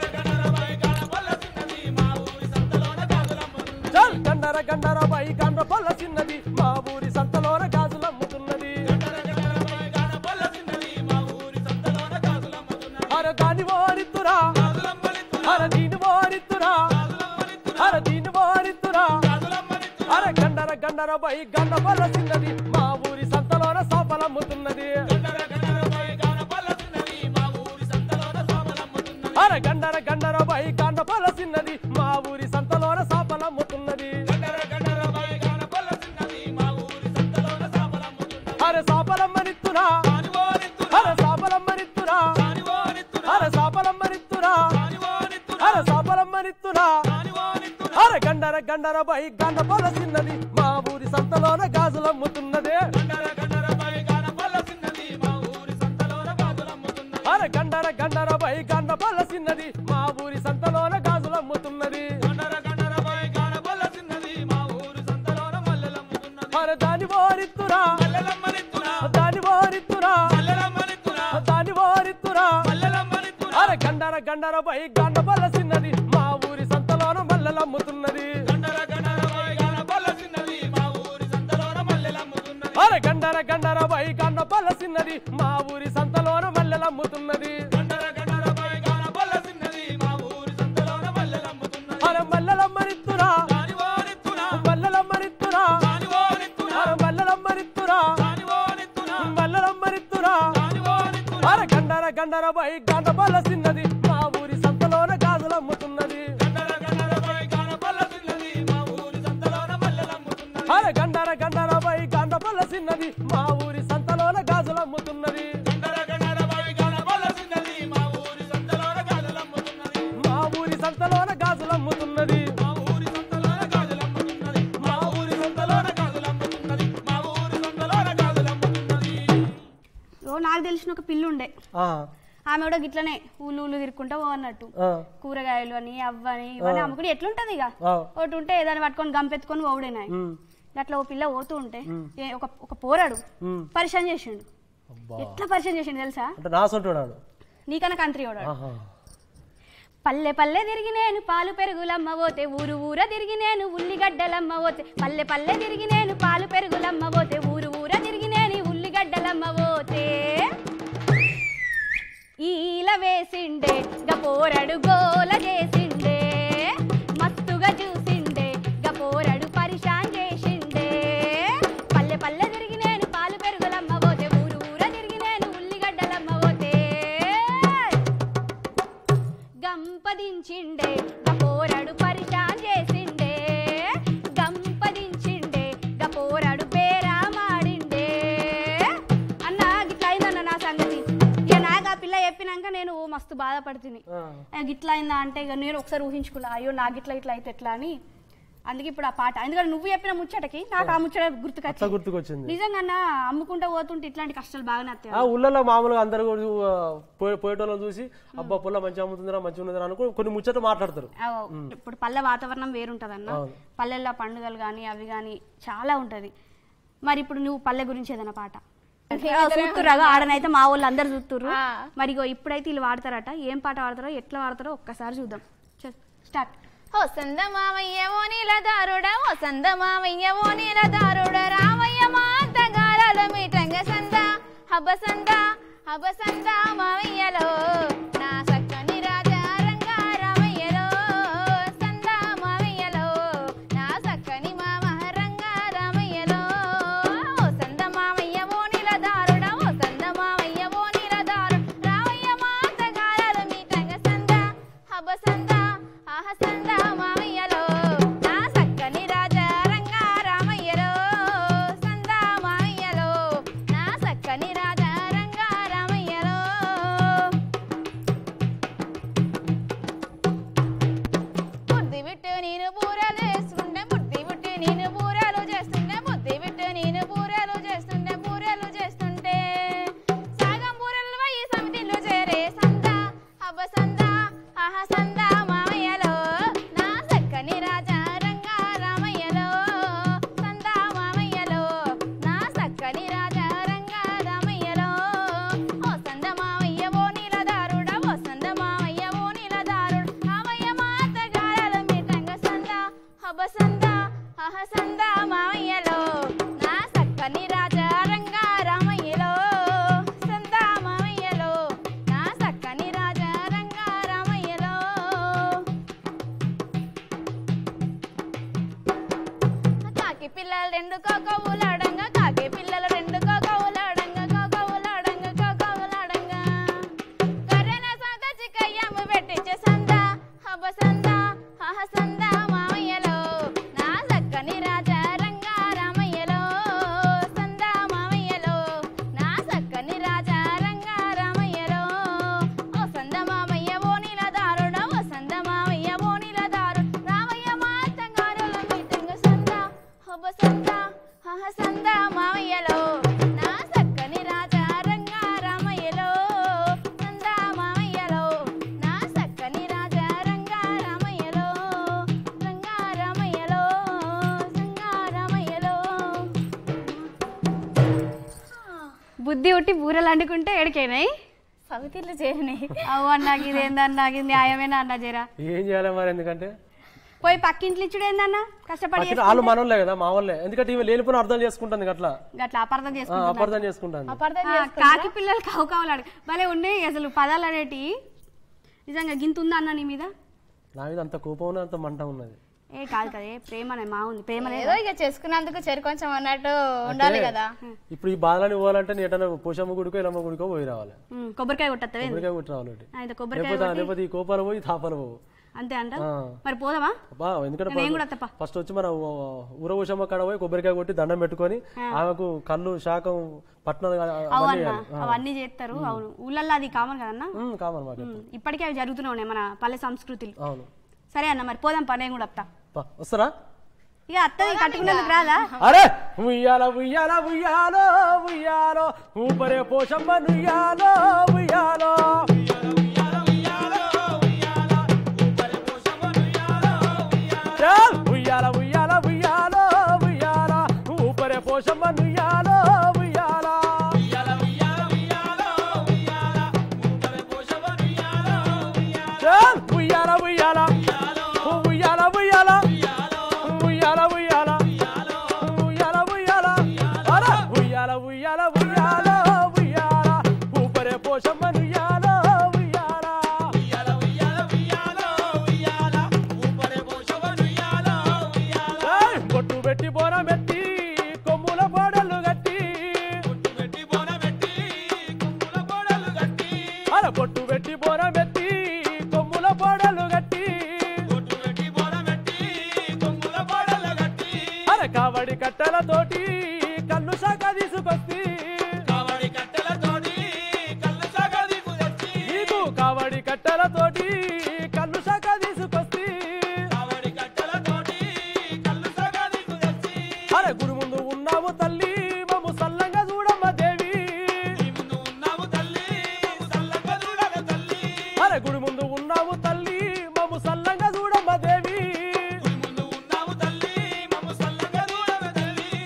చల్ గండర గండర బై గండ పొలసిన్నది మా ఊరి సంతలోన గాజులు అమ్ముతున్నది అరే దాన్ని ఓరిత్తురా అరే దీన్ని ఓరిత్తురా అరే దీన్ని ఓరిత్తురా అరే గండర గండర బై గండ పొలసిన్నది మా ఊరి సంతలోన సోపలమ్ముతున్నది అరే గండర గండర బై గండ పొలసిన్నది మా ఊరి సంతలోన సోపలమ్ముతున్నది అరే సాపలమ్మనిత్తురా అరే సాపలమ్మనిత్తురా అరే సాపలమ్మనిత్తురా అరే సాపలమ్మనిత్తురా అరే గండర గండర బై గండ పొలసిన్నది మా ఊరి సంతలోన గాజులమ్ముతున్నదే అరే గండర గండర బై గండ పొలసిన్నది మా ఊరి సంతలోన గాజులమ్ముతున్నది అరే దాని ఓరిత్తురా దాని ఓరిత్తురా దాని ఓరిత్తురా అరే గండర గండర బై గండ పొలసిన్నది మా ఊరి సంతలోన మల్లెలమ్ముతున్నది అరే గండర గండర బై గండ పొలసిన్నది మా ఊరి సంతలోన మల్లెలమ్ముతున్నది అరే మల్లెలమ్మనిత్తురా మల్లెలమ్మనిత్తురా అరే మల్లెలమ్మనిత్తురా మల్లెలమ్మనిత్తురా అరే గండర గండర బై గండ పొలసిన్నది మా ఊరి సంతలోన గాజులమ్ముతున్నది అరే గండర గండర బై గండ పొలసిన్నది మా ఊరి సంతలోన గాజులమ్ముతున్నది మా ఊరి సంతలోన గాజులమ్ముతున్నది ఓ నాకు తెలిసిన ఒక పిల్లు ఉండే ఆ, ఆమె కూడా గిట్లనే ఊళ్ళు ఊళ్ళు తిరుక్కుంటా పో అన్నట్టు ఆ, కూరగాయలు అని అవ్వని ఇవన్నీ అమ్ముకుని ఎట్లుంటది ఇక ఆ, ఒకటి ఉంటే ఏదైనా పట్టుకొని గంపెత్తుకొని పోవుడేనా ఉమ్, అట్లా ఓ పిల్ల పోతూ ఉంటే ఏ- ఒక ఒక పోరాడు ఉమ్. పరిచయం చేసిండు అబ్బా. ఎట్లా పరిచయం చేసిండు తెలుసా అంటే నా సొంటున్నాడు నీకన్నా కంత్రి వాడాడు ఆహా. పల్లె పల్లె తిరిగి నేను పాలు పెరుగులమ్మ పోతే ఊరు ఊర తిరిగి నేను ఉల్లిగడ్డలమ్మ పోతే పల్లె పల్లె తిరిగి నేను పాలు పెరుగులమ్మ పోతే ఊరు ఊర తిరిగి నేను ఉల్లిగడ్డలమ్మ పోతే ఈల వేసిండే గపోరడు గోల చేసిండే మస్తుగా చూసిండే గపోరడు పరిశాన్ చేసిండే పల్లె పల్లె తిరిగి నేను పాలు పెరుగులమ్మ పోతే ఊరు ఊర తిరిగి నేను ఉల్లిగడ్డలమ్మ పోతే గంపదించిండే గపోరడు పరిశాన్ చేసిండే గంపదించిండే గపోరడు పేరా మాడిండే అన్న గిట్లా అయిందన్న నా సంగతి ఇక నాకు ఆ పిల్ల చెప్పినాక నేను మస్తు బాధపడుతుంది ఆ, ఆ, గిట్లా అయిందా అంటే ఇక నేను ఒకసారి ఊహించుకున్నా అయ్యో నాకు ఇట్లా ఇట్లా అయితే ఎట్లా అని అందుకే ఇప్పుడు ఆ పాట ఎందుకంటే నువ్వు చెప్పిన ముచ్చటకి నాకు ఆ ముచ్చట అట్లా గుర్తుకొచ్చింది గుర్తుకొచ్చింది నిజంగా అన్న అమ్ముకుంటా పోతుంటే ఇట్లాంటి కష్టాలు బాగానే వస్తాయి ఆ ఊళ్ళలో మామూలుగా అందరు కూడా చూ- ఆ, పోయే- పోయేటోళ్ళని చూసి అబ్బా పుల్ల మంచిగా అమ్ముతుందిరా మంచిగా ఉన్నదిరా అనుకో కొన్ని ముచ్చట మాట్లాడతారు ఆ, ఇప్పుడు పల్లె వాతావరణం వేరుంటదన్న అవును. పల్లెల్లో పండుగలు కానీ అవి కానీ చాలా ఉంటది మరి ఇప్పుడు నువ్వు పల్లె గురించి ఏదైనా పాట చూస్తురాగా ఆడనైతే మా వాళ్ళు అందరు చూస్తుర్రు ఆ. మరి ఇగో ఇప్పుడైతే వీళ్ళు వాడతారట ఏం పాట వాడతారో ఎట్లా వాడతారో ఒక్కసారి చూద్దాం స్టార్ట్ ఓ సంద మావయ్య ఓ నీలదారుడ ఓ సంద మావయ్య ఓ నీలదారుడ రామయ్య మా అత్తగారాల మీటంగ సంద హబ్బ సంద హబ్బ సంద మావయ్యలో నా సక్కని రాజా రంగా రామయ్యలో సంద మావయ్యలో నా సక్కని మామ రంగా రామయ్యలో ఓ సంద మావయ్య ఓ నీలదారుడ ఓ సంద మావయ్య ఓ నీలదారు రామయ్య మా అత్తగారాల మీటంగ సంద హబ్బ సంద ఆహ సంద మావయ్యలో నా సక్కని రాజా రంగా రామయ్యలో సంద మావయ్యలో నా సక్కని రాజా రంగా రామయ్యలో బుద్ధి విట్టు నేను బూరలు చేస్తుండే బుద్ధి విట్టు నేను బూరలు చేస్తుండే బుద్ధి విట్టు నేను బూరలు చేస్తుండే బూరలు చేస్తుంటే సాగం బూరలు పోయి సమితిలో చేరే సంద అబ్బ సంద ఆహ సంద మామయ్యలో నా సక్కని రాజా రంగా రామయ్యలో సంద మామయ్యలో నా సక్కని రాజా రంగా రామయ్యలో ఓ సంద మామయ్య ఓ నీలదారుడ ఓ సంద మామయ్య ఓ నీలదారుడు రామయ్య మాతగారాల మీటంగ సంద హబ సంద అహ సంద మామయ్యలో నా సక్కని రాజా రంగా రామయ్యలో సంద మామయ్యలో నా సక్కని రాజా రంగా రామయ్యలో కాకి పిల్లలు రెండు కోకవులాడంగా కాకి పిల్లలు రెండు కోకవులాడంగా కోకవులాడంగా కోకవులాడంగా కర్రెన సొంత చిక్కయ్యమ్మ పెట్టించే సంద హబ సంద హహ సంద మామయ్యలో నా సక్కని రాజా రంగా రామయ్యలో సంద మామయ్యలో నా సక్కని రాజా రంగా రామయ్యలో ఓ సంద మామయ్య ఓ నీలదారుడ ఓ సంద మామయ్య ఓ నీలదారు రామయ్య మా అత్తగారుల మీటింగ్ సంద హొబ సంద హహ సంద మామయ్యలో నా సక్కని రాజా రంగా రామయ్యలో సంద మామయ్యలో నా సక్కని రాజా రంగా రామయ్యలో రంగా రామయ్యలో సంగా రామయ్యలో బుద్ధి ఉట్టి బూరలు అండుకుంటే ఎడికైనాయి సవితిలో చేరినాయి అవు అన్నాకి ఇది ఏందన్నా ఇది న్యాయమేనా అన్న జరా ఏం చేయాలి మరి ఎందుకంటే పోయి పక్కింట్లు ఇచ్చుడు ఏందన్నా కష్టపడి పక్కన వాళ్ళు మనోళ్ళే కదా మా వాళ్ళే ఎందుకంటే ఈమె లేనిపోయిన అర్థం చేసుకుంటుంది అట్లా అట్లా అపార్థం ఆ, చేసుకుంటున్నా అపార్థం చేసుకుంటాను అపార్థం ఆ, కాకి పిల్లలు కావు కావాలాడు భలే ఉన్నాయి అసలు పదాలు అనేటి నిజంగా గింత ఉందా అన్న నీ మీద నా మీద అంత కోపం ఉన్నది, అంత మంట ఉన్నది ఏ కాదు కదా ఏ ప్రేమనే మా ఉంది ప్రేమనే ఏదో ఇక చేసుకున్నందుకు చెరు కొంచెం అన్నట్టు ఉండాలి కదా ఇప్పుడు ఈ బాధలని పోవాలంటే నేను ఎటన్నా పోషమ్మ గుడికో ఇలమ్మ గుడికో పోయి రావాలి ఉమ్, కొబ్బరికాయ కొట్టత్తవే కొబ్బరికాయ కొట్టి రావాలి ఒకటి. ఇంత కొబ్బరికాయ లేకపోతే లేకపోతే ఈ కోపాలు పోయి తాపాలు పోవు అంతే అంట ఆ. మరి పోదామా అబ్బా ఎందుకంటే నేను కూడా వస్తా ఫస్ట్ వచ్చి మన ఊర పోషమ్మ కాడ పోయి కొబ్బరికాయ కొట్టి దండం పెట్టుకొని ఆమెకు కళ్ళు శాఖం పట్నం అవన్నీ అవన్న చేయాలి. అవన్నీ చేస్తారు అవును ఊళ్ళల్లో అది కామన్ కదన్నా ఉమ్, కామన్ మాకు ఉమ్, ఇప్పటికే అవి జరుగుతూనే ఉన్నాయి మన పల్లె సంస్కృతులు అవును సరే అన్న మరి పోదాం పని నేను కూడా వస్తా పా, వస్తారా ఇక అత్తది కట్టుకున్నందుకు రాదా అరే ఉయ్యాల ఉయ్యాల ఉయ్యాలో ఉయ్యాలో ఊపరే పోషమ్మ నుయ్యాలో ఉయ్యాలో చాల్ ఉయ్యాల ఉయ్యాల ఉయ్యాలో ఉయ్యాల ఊపరే పోషమ్మ నుయ్యాలో ఉయ్యాల చాల్ ఉయ్యాల ఉయ్యాల ఉయ్యాల ఉయ్యాల ఉయ్యాల ఉయ్యాల ఉయ్యాల ఉయ్యాల అరే ఉయ్యాల ఉయ్యాల ఉయ్యాల ఉయ్యాల ఊపరే పోషమ్మ నుయ్యాల ఉయ్యాల ఏయ్, బొట్టు పెట్టి బోర మెత్తి కొమ్ముల బోడలు గట్టి అరే బొట్టు పెట్టి బోర మెత్తి కొమ్ముల బోడలు గట్టి అరే కావడి కట్టెలతోటి కళ్ళు శాఖ తీసుకొచ్చి నీకు కావడి కట్టెలతోటి కళ్ళు శాఖ తీసుకొచ్చి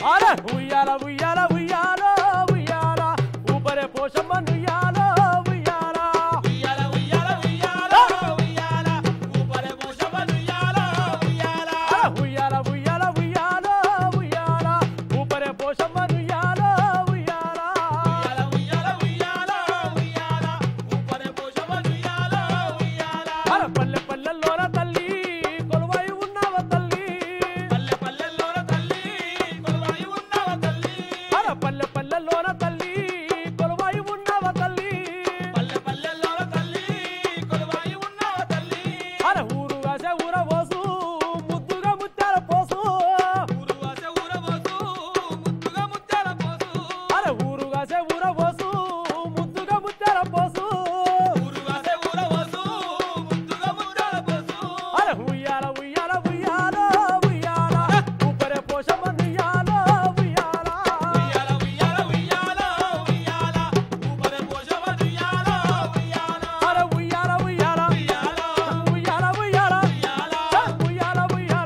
అరే ఉయ్యాల ఉయ్యాల ఉయ్యాల ఉయ్యాల ఊపరే పోషమ్మ నుయ్యాల ఉయ్యాల ఉయ్యాల ఉయ్యాల ఉయ్యాల ఉయ్యాల ఊపరే పోషమ్మ ఉయ్యాల ఉయ్యాల అరే ఉయ్యాల ఉయ్యాల ఉయ్యాల ఉయ్యాల ఊపరే పోషమ్మ నుయ్యాల ఉయ్యాల ఉయ్యాల ఉయ్యాల ఉయ్యాల ఉయ్యాల ఊపరే పోషమ్మ ఉయ్యాల ఉయ్యాల అరే పల్లె పల్లెల్లోన తల్లి కొలువై ఉన్నావ తల్లి పల్లె పల్లెల్లోన తల్లి కొలువై ఉన్నవ తల్లి అరే పల్లె పల్లెల్లోన తల్లి కొలువై ఉన్నావ తల్లి పల్లె పల్లెల్లోన తల్లి కొలువై ఉన్నవ తల్లి అరే ఊరు వాసే ఊర పోసు ముద్దుగా ముత్యాల పోసు ఊరు వాసే ఊర పోసు ముద్దుగా ముత్యాల పోసు అరే ఊరు వాసే ఊర పోసు ముద్దుగా ముత్యాల పోసు ఊరు వాసే ఊర పోసు ముద్దుగా ముత్యాల పోసు అరే ఉయ్యాల ఉయ్యాల ఉయ్యాల ఉయ్యాల ఊపరే పోషమ్మ నుయ్యాల ఉయ్యాల ఉయ్యాల ఉయ్యాల ఉయ్యాల ఉయ్యాల ఊపరే పోషమ్మ ఉయ్యాల ఉయ్యాల అరే ఉయ్యాల ఉయ్యాల ఉయ్యాల ఉయ్యాల ఉయ్యాల ఉయ్యాల ఉయ్యాల ఉయ్యాల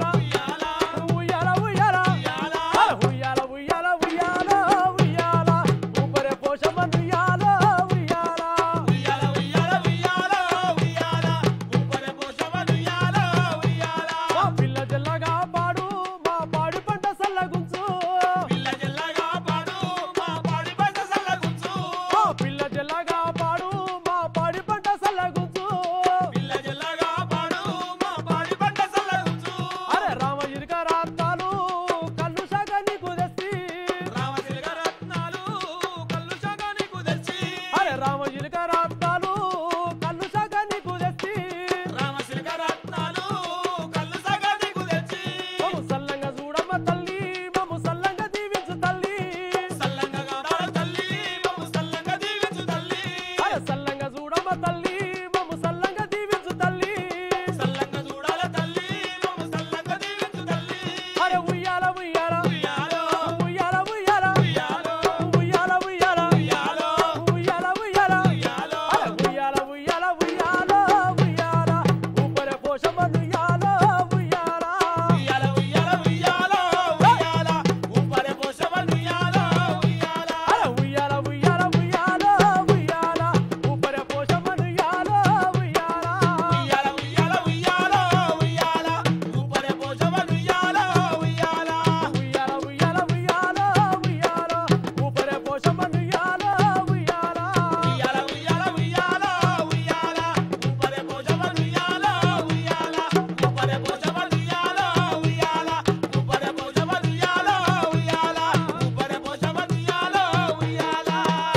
ఉయ్యాల ఉయ్యాల ఉయ్యాల ఉయ్యాల అరే ఉయ్యాల ఉయ్యాల ఉయ్యాల ఉయ్యాల ఊపరే పోషమ్మ నుయ్యాల ఉయ్యాల ఉయ్యాల ఉయ్యాల ఉయ్యాల ఉయ్యాల ఊపరే పోషమ్మ ఉయ్యాల ఉయ్యాల మా పిల్ల జల్లగా పాడు మా పాడి పంట సల్లగుంచు పిల్ల జల్లగా పాడు మా పాడి పంట సల్లగుంచు మా పిల్ల జల్లగా పాడు మా పాడి పంట సల్లగుంచు పిల్ల జల్లగా పాడు మా పాడి పంట సల్లగుంచు అరే రామ ఇరుక రాత్తాలు కళ్ళు సగ నీకు తెస్తి రామశిలక రత్నాలు కళ్ళు సగాని కుదర్చి అరే రామ ఇరుక రాత్తాలు కళ్ళు సగ నీకు తెస్తి రామశిలక రత్నాలు కళ్ళు సగాని కుదర్చి మము సల్లంగా చూడమ్మ తల్లి మము సల్లంగా దీవించు తల్లి సల్లంగా గౌరాల తల్లి మమ్ము సల్లంగా దీవించు తల్లి అరే సల్లంగా చూడమ్మ తల్లి మము సల్లంగా దీవించు తల్లి సల్లంగా చూడాల తల్లి మమ్ము సల్లంగా దీవించు తల్లి అరే ఉయ్యాల ఉయ్యాల ఉయ్యాలో ఉయ్యాల ఉయ్యాల ఉయ్యాలో ఉయ్యాల ఉయ్యాల ఉయ్యాలో ఉయ్యాల ఉయ్యాల ఉయ్యాలో అరే ఉయ్యాల ఉయ్యాల ఉయ్యాల ఉయ్యాల ఊపరే పోషమ్మ నుయ్యాల ఉయ్యాల ఉయ్యాల ఉయ్యాల ఉయ్యాల ఉయ్యాల ఊపరే పోషమ్మ ఉయ్యాల ఉయ్యాల అరే ఉయ్యాల ఉయ్యాల ఉయ్యాల ఉయ్యాల ఊపరే పోషమ్మ నుయ్యాల ఉయ్యాల ఉయ్యాల ఉయ్యాల ఉయ్యాల ఉయ్యాల ఊపరే పోషమ్మ ఉయ్యాల ఉయ్యాల ఉయ్యాల ఉయ్యాల ఉయ్యాల ఉయ్యాల ఊపరే పోషమ్మ నుయ్యాల ఉయ్యాల ఉయ్యాల ఉయ్యాల ఉయ్యాల ఉయ్యాల ఊపరే పోషమ్మ ఉయ్యాల ఉయ్యాల ఊపరే పోషమ్మ ఉయ్యాల ఉయ్యాల ఊపరే పోషమ్మ ఉయ్యాల ఉయ్యాల ఊపరే పోషమ్మ ఉయ్యాల ఉయ్యాల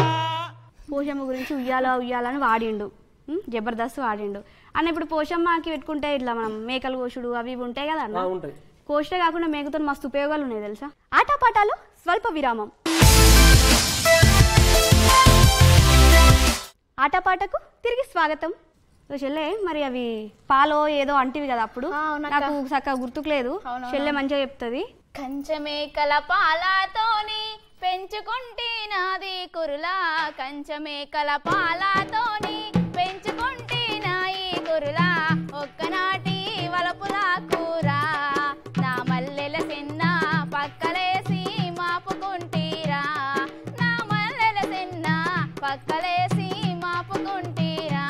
పోషమ్మ గురించి ఉయ్యాల ఉయ్యాలని వాడిండు ఉమ్, జబర్దస్త్ వాడిండు అన్న ఇప్పుడు పోషమ్మకి పెట్టుకుంటే ఇట్లా మనం మేకలు కోసుడు అవి ఇవి ఉంటాయి కదా అన్న ఉంటాయి కోస్తే కాకుండా మేకతో మస్తు ఉపయోగాలు ఉన్నాయి తెలుసా ఆటపాటాలు స్వల్ప విరామం ఆటపాటకు తిరిగి స్వాగతం ఓ చెల్లె మరి అవి పాలో ఏదో అంటివి కదా అప్పుడు ఆ, అవునక్క. నాకు చక్కగా గుర్తుకు లేదు అవునవును. చెల్లె మంచిగా చెప్తుంది కంచమేకల పాలతోని పెంచుకుంటే నాది కురులా కంచమేకల పాలతోని పెంచుకుంటే నాయి కురులా ఒక్కనాటి వలపుల కూర నా మల్లెల సిన్న పక్కలేసి మాపుకుంటీరా నా మల్లెల సిన్న పక్కలేసి మాపుకుంటీరా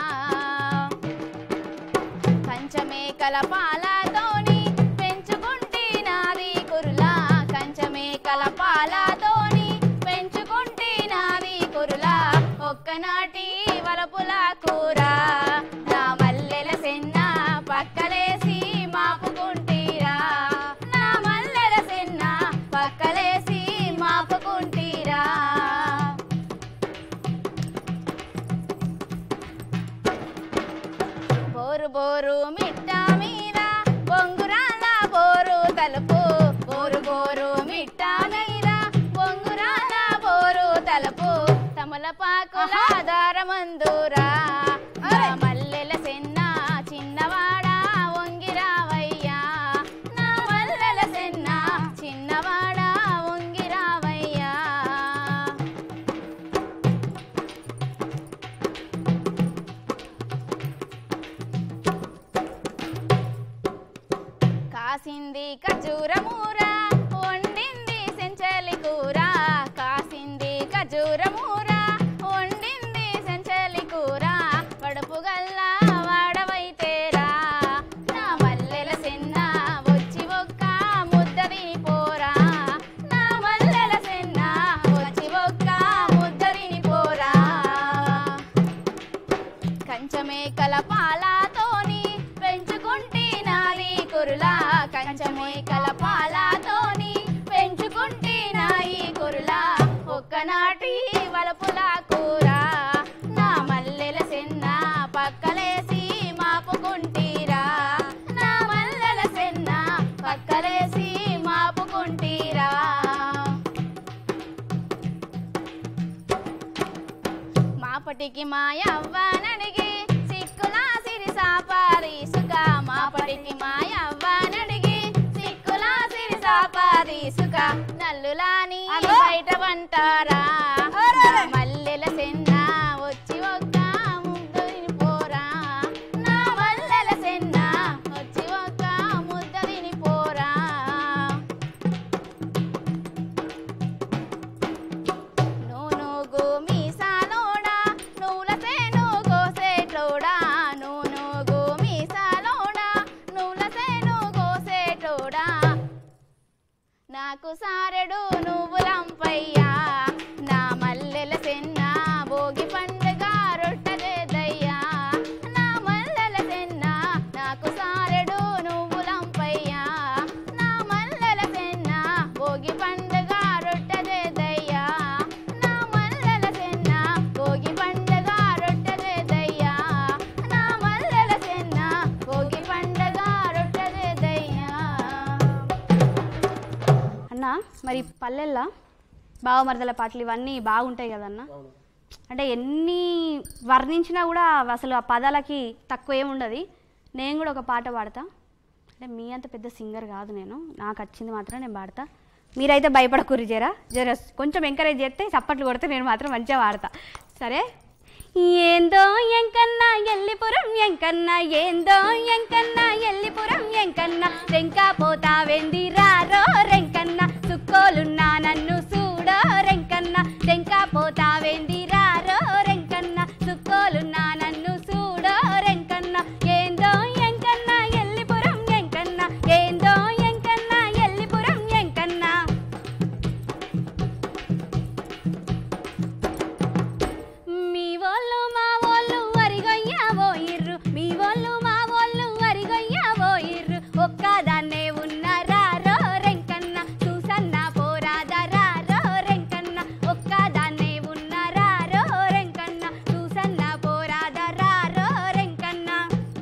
కంచమేకల పాలతోని పెంచుకుంటే నాది కురులా కంచమేకల పాలతోని పెంచుకుంటే నాది కురులా ఒక్కనాటి వలపుల కూర నా మల్లెల సెన్న పక్కలేసి మాపుకుంటీరా నా మల్లెల సెన్న పక్కలేసి మాపుకుంటీరా బోరు బోరు మిట్ట మీద బొంగురాల బోరు తలుపు బోరు బోరు మిట్ట మీద బొంగురాల గోరులా ఒక్కనాటి వలపుల కూర నా మల్లెల సెన్న పక్కలేసి మాపుకుంటీరా నా మల్లెల సెన్న పక్కలేసి మాపుకుంటీరా మాపటికి మాయవ్వనడిగి సిక్కులా సిరి సాపారీసుక మాపటికి మాయవ్వనడిగి సిక్కులా సిరి సాపారీసుక నల్లులాని బయట వంటారా మల్లెల సెన్న వచ్చి ఒక్క ముద్ద పోరా నా మల్లెల సెన్న వచ్చి ఒక్క ముద్ద పోరా నూను గోమీసాలోడా నువ్వులసే నువ్వు కోసేటోడా నూను గోమీసాలోడా నువ్వులసే నువ్వు కోసేటోడా నాకు సారెడు నువ్వులంపయ్యా నా మల్లెల సెన్న భోగి పండుగ రొట్టెదయ్యా నా మల్లెల సెన్న నాకు సారెడు నువ్వులంపయ్యా నా మల్లెల సెన్న భోగి పండుగ రొట్టెదయ్యా నా మల్లెల సెన్న భోగి పండుగ రొట్టెదయ్యా నా మల్లెల సెన్న భోగి పండుగ రొట్టెదయ్యా అన్న మరి పల్లెల్లో బావమరదల పాటలు ఇవన్నీ బాగుంటాయి కదన్న అంటే ఎన్ని వర్ణించినా కూడా అసలు ఆ పదాలకి తక్కువ ఏముండదు నేను కూడా ఒక పాట పాడతా అంటే మీ అంత పెద్ద సింగర్ కాదు నేను నాకు వచ్చింది మాత్రం నేను పాడతా మీరైతే భయపడకూరి జరా జర కొంచెం ఎంకరేజ్ చేస్తే చప్పట్లు కొడితే నేను మాత్రం మంచిగా పాడతా సరే ఏందో ఎంకన్నా ఎల్లిపురం ఎంకన్నా ఏందో ఎంకన్నా ఎల్లిపురం ఎంకన్నా రెంకా పోతావెంది రారో రెంకన్నా సుక్కోలున్నా నన్ను చూడో రెంకన్నా రెంకా పోతావెంది రారో రెంకన్నా సుక్కోలున్నా నన్ను చూడో రెంకన్నా ఏందో ఎంకన్నా ఎల్లిపురం ఎంకన్నా ఏందో ఎంకన్నా ఎల్లిపురం ఎంకన్నా మీ వాళ్ళు మా వాళ్ళు వరిగొయ్యా పోయిర్రు మీ వాళ్ళు మా వాళ్ళు వరిగొయ్యా పోయిర్రు ఒక్కదాన్నే ఉన్నారా రో రెంకన్న చూసన్న పోరాదా రో రెంకన్న ఒక్కదాన్నే ఉన్నారా రో రెంకన్న చూసన్న పోరాదా రో రెంకన్న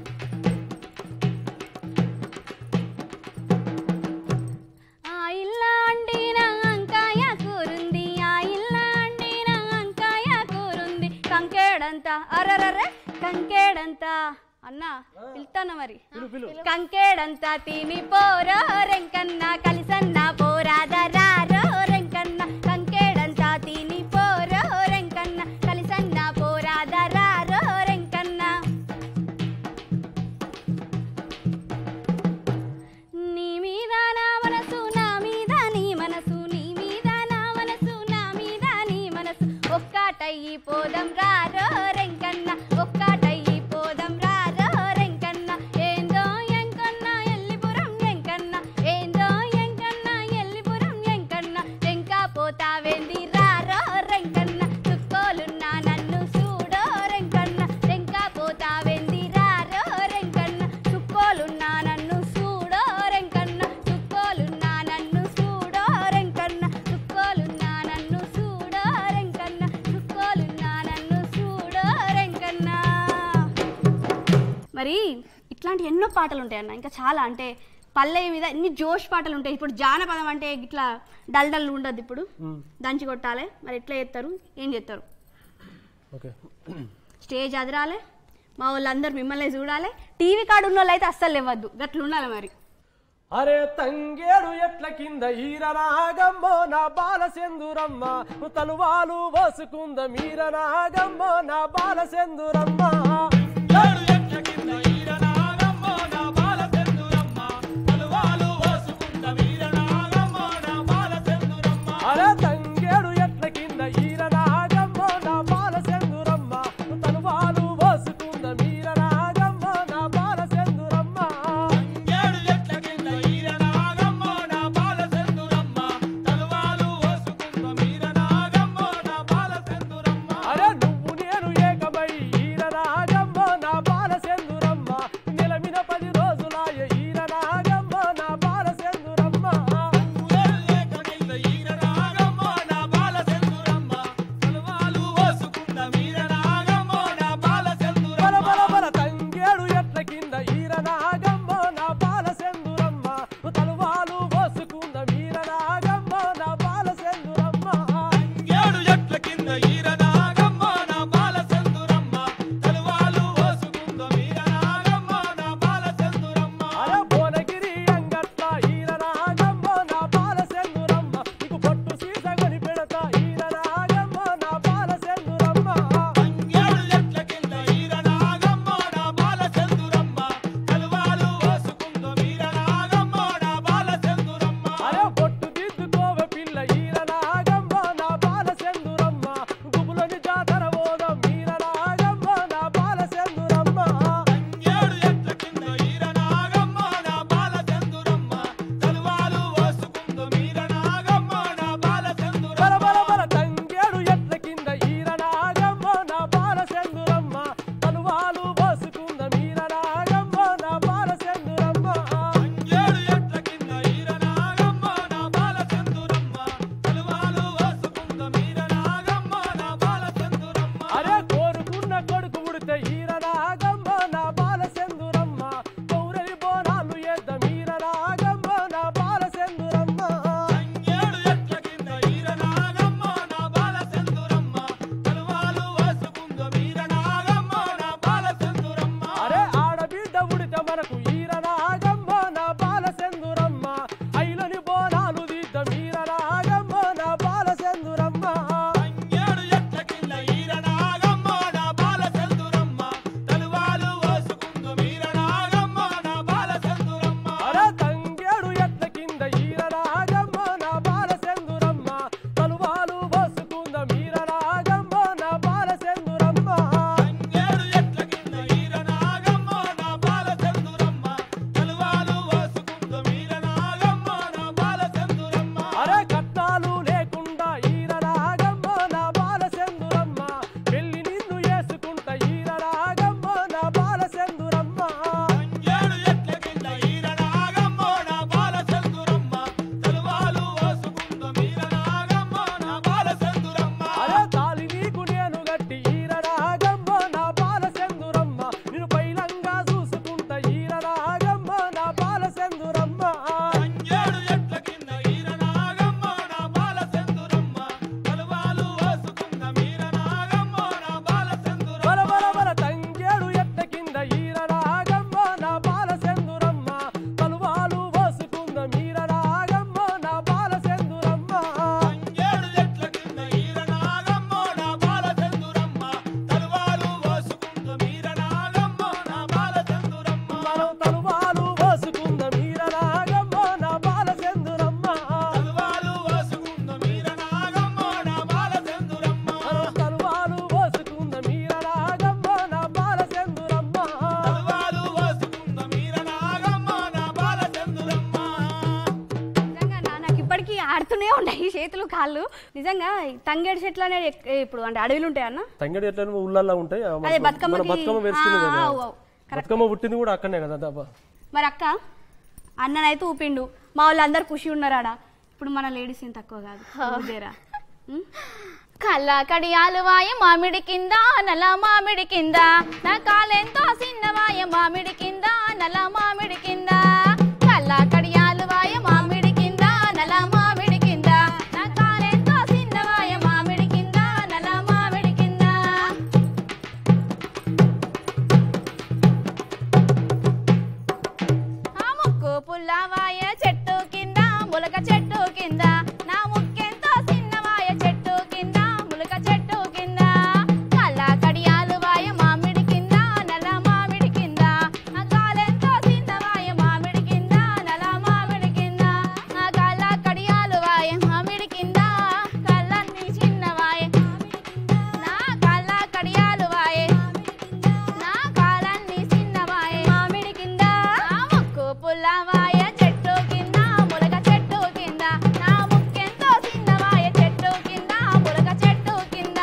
ఆ ఇల్ల అండిన అంకాయ కూరుంది ఆ ఇల్ల అండిన అంకాయ కూరుంది కంకేడంతా అరరరే కంకేడంతా అన్నా పిలుతానా మరి కంకేడంతా తిని పోరో రెంకన్న కలిసన్న పోరాదా రారో రెంకన్న కంకేడంతా తిని పోరో రెంకన్న కలిసన్న పోరాదా రారో రెంకన్న నీ మీద నా మనసు నా మీద నీ మనసు నీ మీద నా మనసు నా మీద నీ మనసు ఒక్కటయ్యి పోదం రారో రెంకన్న ఒక్కటయ్యి పోదం రారో రెంకన్న ఏందో ఎంకన్న ఎల్లిపురం ఎంకన్న ఏందో ఎంకన్న ఎల్లిపురం ఎంకన్న రెంకా పోతావెంది రారో రెంకన్న చుక్కోలున్నా నన్ను చూడో రెంకన్న రెంకా పోతావెంది రారో రెంకన్న చుక్కోలున్నా నన్ను చూడో రెంకన్న చుక్కోలున్నా నన్ను చూడో రెంకన్న చుక్కోలున్నా నన్ను చూడో రెంకన్న చుక్కోలున్నా నన్ను చూడో రెంకన్న మరి ఇట్లాంటి ఎన్నో పాటలు ఉంటాయి అన్న ఇంకా చాలా అంటే పల్లె మీద ఎన్ని జోష్ పాటలు ఉంటాయి ఇప్పుడు జానపదం అంటే ఇట్లా డల్ డల్ ఉండదు ఇప్పుడు దంచి కొట్టాలి మరి ఎట్లా చేస్తారు ఏం చేస్తారు ఓకే స్టేజ్ అదరాలి మా వాళ్ళందరూ మిమ్మల్ని చూడాలి టీవీ కాడు ఉన్న వాళ్ళు అయితే అస్సలు ఇవ్వద్దు గట్ల ఉండాలి మరి అరే తంగేడు ఎట్ల కింద ఈరనాగమ్మో నా బాలసెందురమ్మ తలువాలు వసుకుంద మీరనాగమ్మో నా బాలసెందురమ్మ ఏడు ఎట్ల కింద ఈరనాగమ్మో నా బాలచంద్రురమ్మ. పలువాలు పోసుకుంట వీరనాగమ్మో నా బాలచంద్రురమ్మ. అరే తంగేడు ఎట్ల కింద ఈరనాగమ్మో నా బాలసెందురమ్మ తలువాలు వసుకుంద మీరనాగమ్మో నా బాలసెందురమ్మ ఏడు ఎట్ల కింద ఈరనాగమ్మో నా బాలచంద్రురమ్మ. తలువాలు పోసుకుంట వీరనాగమ్మో నా బాలచంద్రురమ్మ. అరే నువ్వు నేను ఏకమై ఈరనాగమ్మ నా బాలసెందురమ్మ నిలమిన పది రోజులాయ ఈరనాగమ్మ నా బాలసెందురమ్మ ఏడు ఎట్ల కింద ఈరనాగమ్మో నా వాళ్ళు నిజంగా ఈ తంగేడు చెట్లు అనేది ఎక్- ఇప్పుడు అంటే అడవిలు ఉంటాయి అన్న తంగడి ఎట్లా ఊళ్ళల్లో ఉంటాయి ఆ మన- అదే బతుకమ్మకి- మన బతుకమ్మ వేసుకునేది ఆ, కదా. అవు, అవు. బతుకమ్మ పుట్టింది కూడా అక్కడనే కదా దాప. మరి అక్క అన్ననైతే ఊపిండు మా వాళ్ళందరూ ఖుషి ఉన్నారాడ ఇప్పుడు మన లేడీస్ ఏం తక్కువ కాదు ఊదేరా. ఉం? కళ్ళ కడియాలు వాయ మామిడి కింద నల్ల మామిడి కింద నా కాలెంతో సిన్నవాయ మామిడి కింద నల్ల మామిడి కింద కళ్ళ కడియాలు వాయ మామిడి కింద నల్ల మామిడి కింద నా కాలెంతో సిన్నవాయ మామిడి కింద నల్ల మామిడి కింద ఆ ముక్కు పుల్లవాయ చెట్టు కింద ములక చెట్టు కింద నా ముక్కెంతో చిన్నవాయ చెట్టు కింద ములక చెట్టు కింద కళ్ళ కడియాలు వాయ మామిడి కింద నల్ల మామిడి కింద నా కాలెంతో చిన్నవాయ మామిడి కింద నల్ల మామిడి కింద నా కళ్ళ కడియాలు వాయ మామిడి కింద కళ్ళన్ని చిన్నవాయ నా కళ్ళ కడియాలు వాయ నా కాలన్ని చిన్నవాయ మామిడి కింద నా ముక్కు పుల్లవాయ చెట్టు కింద ములగ చెట్టు కింద నా ముక్కెంతో చిన్నవాయ చెట్టు కింద ములగ చెట్టు కింద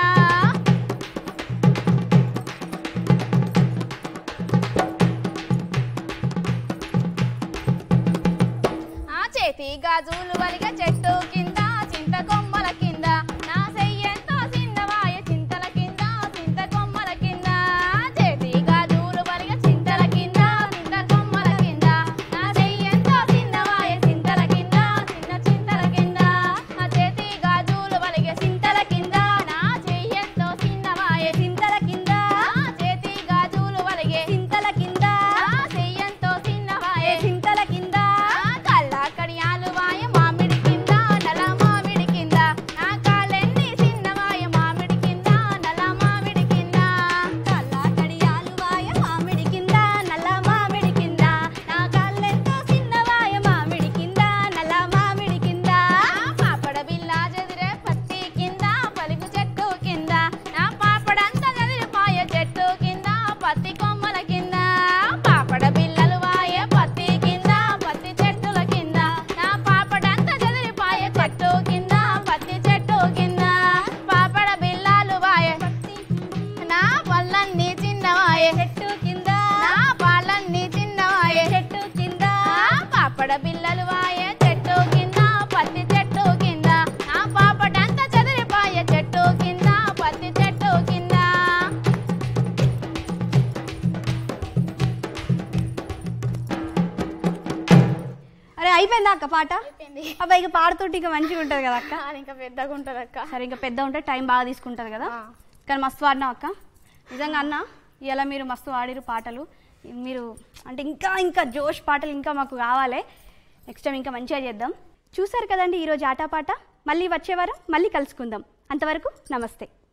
ఆ చేతి గాజులు వలిగ చెట్టు కింద చింత కొమ్మల కింద నా చెయ్యంతో చిన్నవాయ చింతల కింద చింత కొమ్మల కింద చేతి గాజులు వలిగ చింతల కింద చింత కొమ్మల కింద నా చెయ్యంతో చిన్నవాయ చింతల కింద చిన్న చింతల కింద నా చేతి గాజులు వలిగ చింతల కింద నా చెయ్యంతో చిన్నవాయ చింతల కింద నా చేతి గాజులు వలిగే చింతల కింద నా చెయ్యంతో చిన్నవాయ చింతల కింద కళ్ళ కడియాలు వాయ మామిడి కింద నల్ల మామిడి కింద నా కాలెన్ని చిన్నవాయ మామిడి కింద నల్ల మామిడి కింద కళ్ళ కడియాలు వాయ మామిడి కింద నల్ల మామిడి కింద నా కాలెంతో చిన్నవాయ మామిడి కింద నల్ల మామిడి కింద పాపడ బిల్ల చెదిరే పత్తి కింద పలుగు చెట్టు కింద నా పాపడంతా చెదిరిపాయ చెట్టు కింద పత్తి కొమ్మల కింద పాపడ బిల్లలు వాయే పత్తి కింద పత్తి చెట్టుల కింద నా పాపడంతా చెదిరిపాయ చెట్టు కింద పత్తి చెట్టు కింద పాపడ బిల్లలు వాయే నా పళ్ళన్నీ చిన్నవాయే చెట్టు కింద నా పాలన్నీ చిన్నవాయే చెట్టు కింద పాపడ బిల్లలు వాయే చెట్టు కింద పత్తి చెట్టు కింద నా పాపడంతా చెదిరిపాయ చెట్టు కింద పత్తి చెట్టు కింద అరే అయిపోయిందా అక్క పాట అబ్బాయి ఇక పాడుతుంటే ఇక మంచిగా ఉంటుంది కదా అక్క ఇంకా పెద్దగా ఉంటుంది అక్క సరే ఇంకా పెద్ద ఉంటే టైం బాగా తీసుకుంటుంది కదా కానీ మస్తు వాడినావు అక్క నిజంగా అన్న ఇలా మీరు మస్తు వాడిరు పాటలు మీరు అంటే ఇంకా ఇంకా జోష్ పాటలు ఇంకా మాకు కావాలి నెక్స్ట్ టైం ఇంకా మంచిగా చేద్దాం చూసారు కదండి ఈరోజు ఆటపాట మళ్ళీ వచ్చే వారం మళ్ళీ కలుసుకుందాం అంతవరకు నమస్తే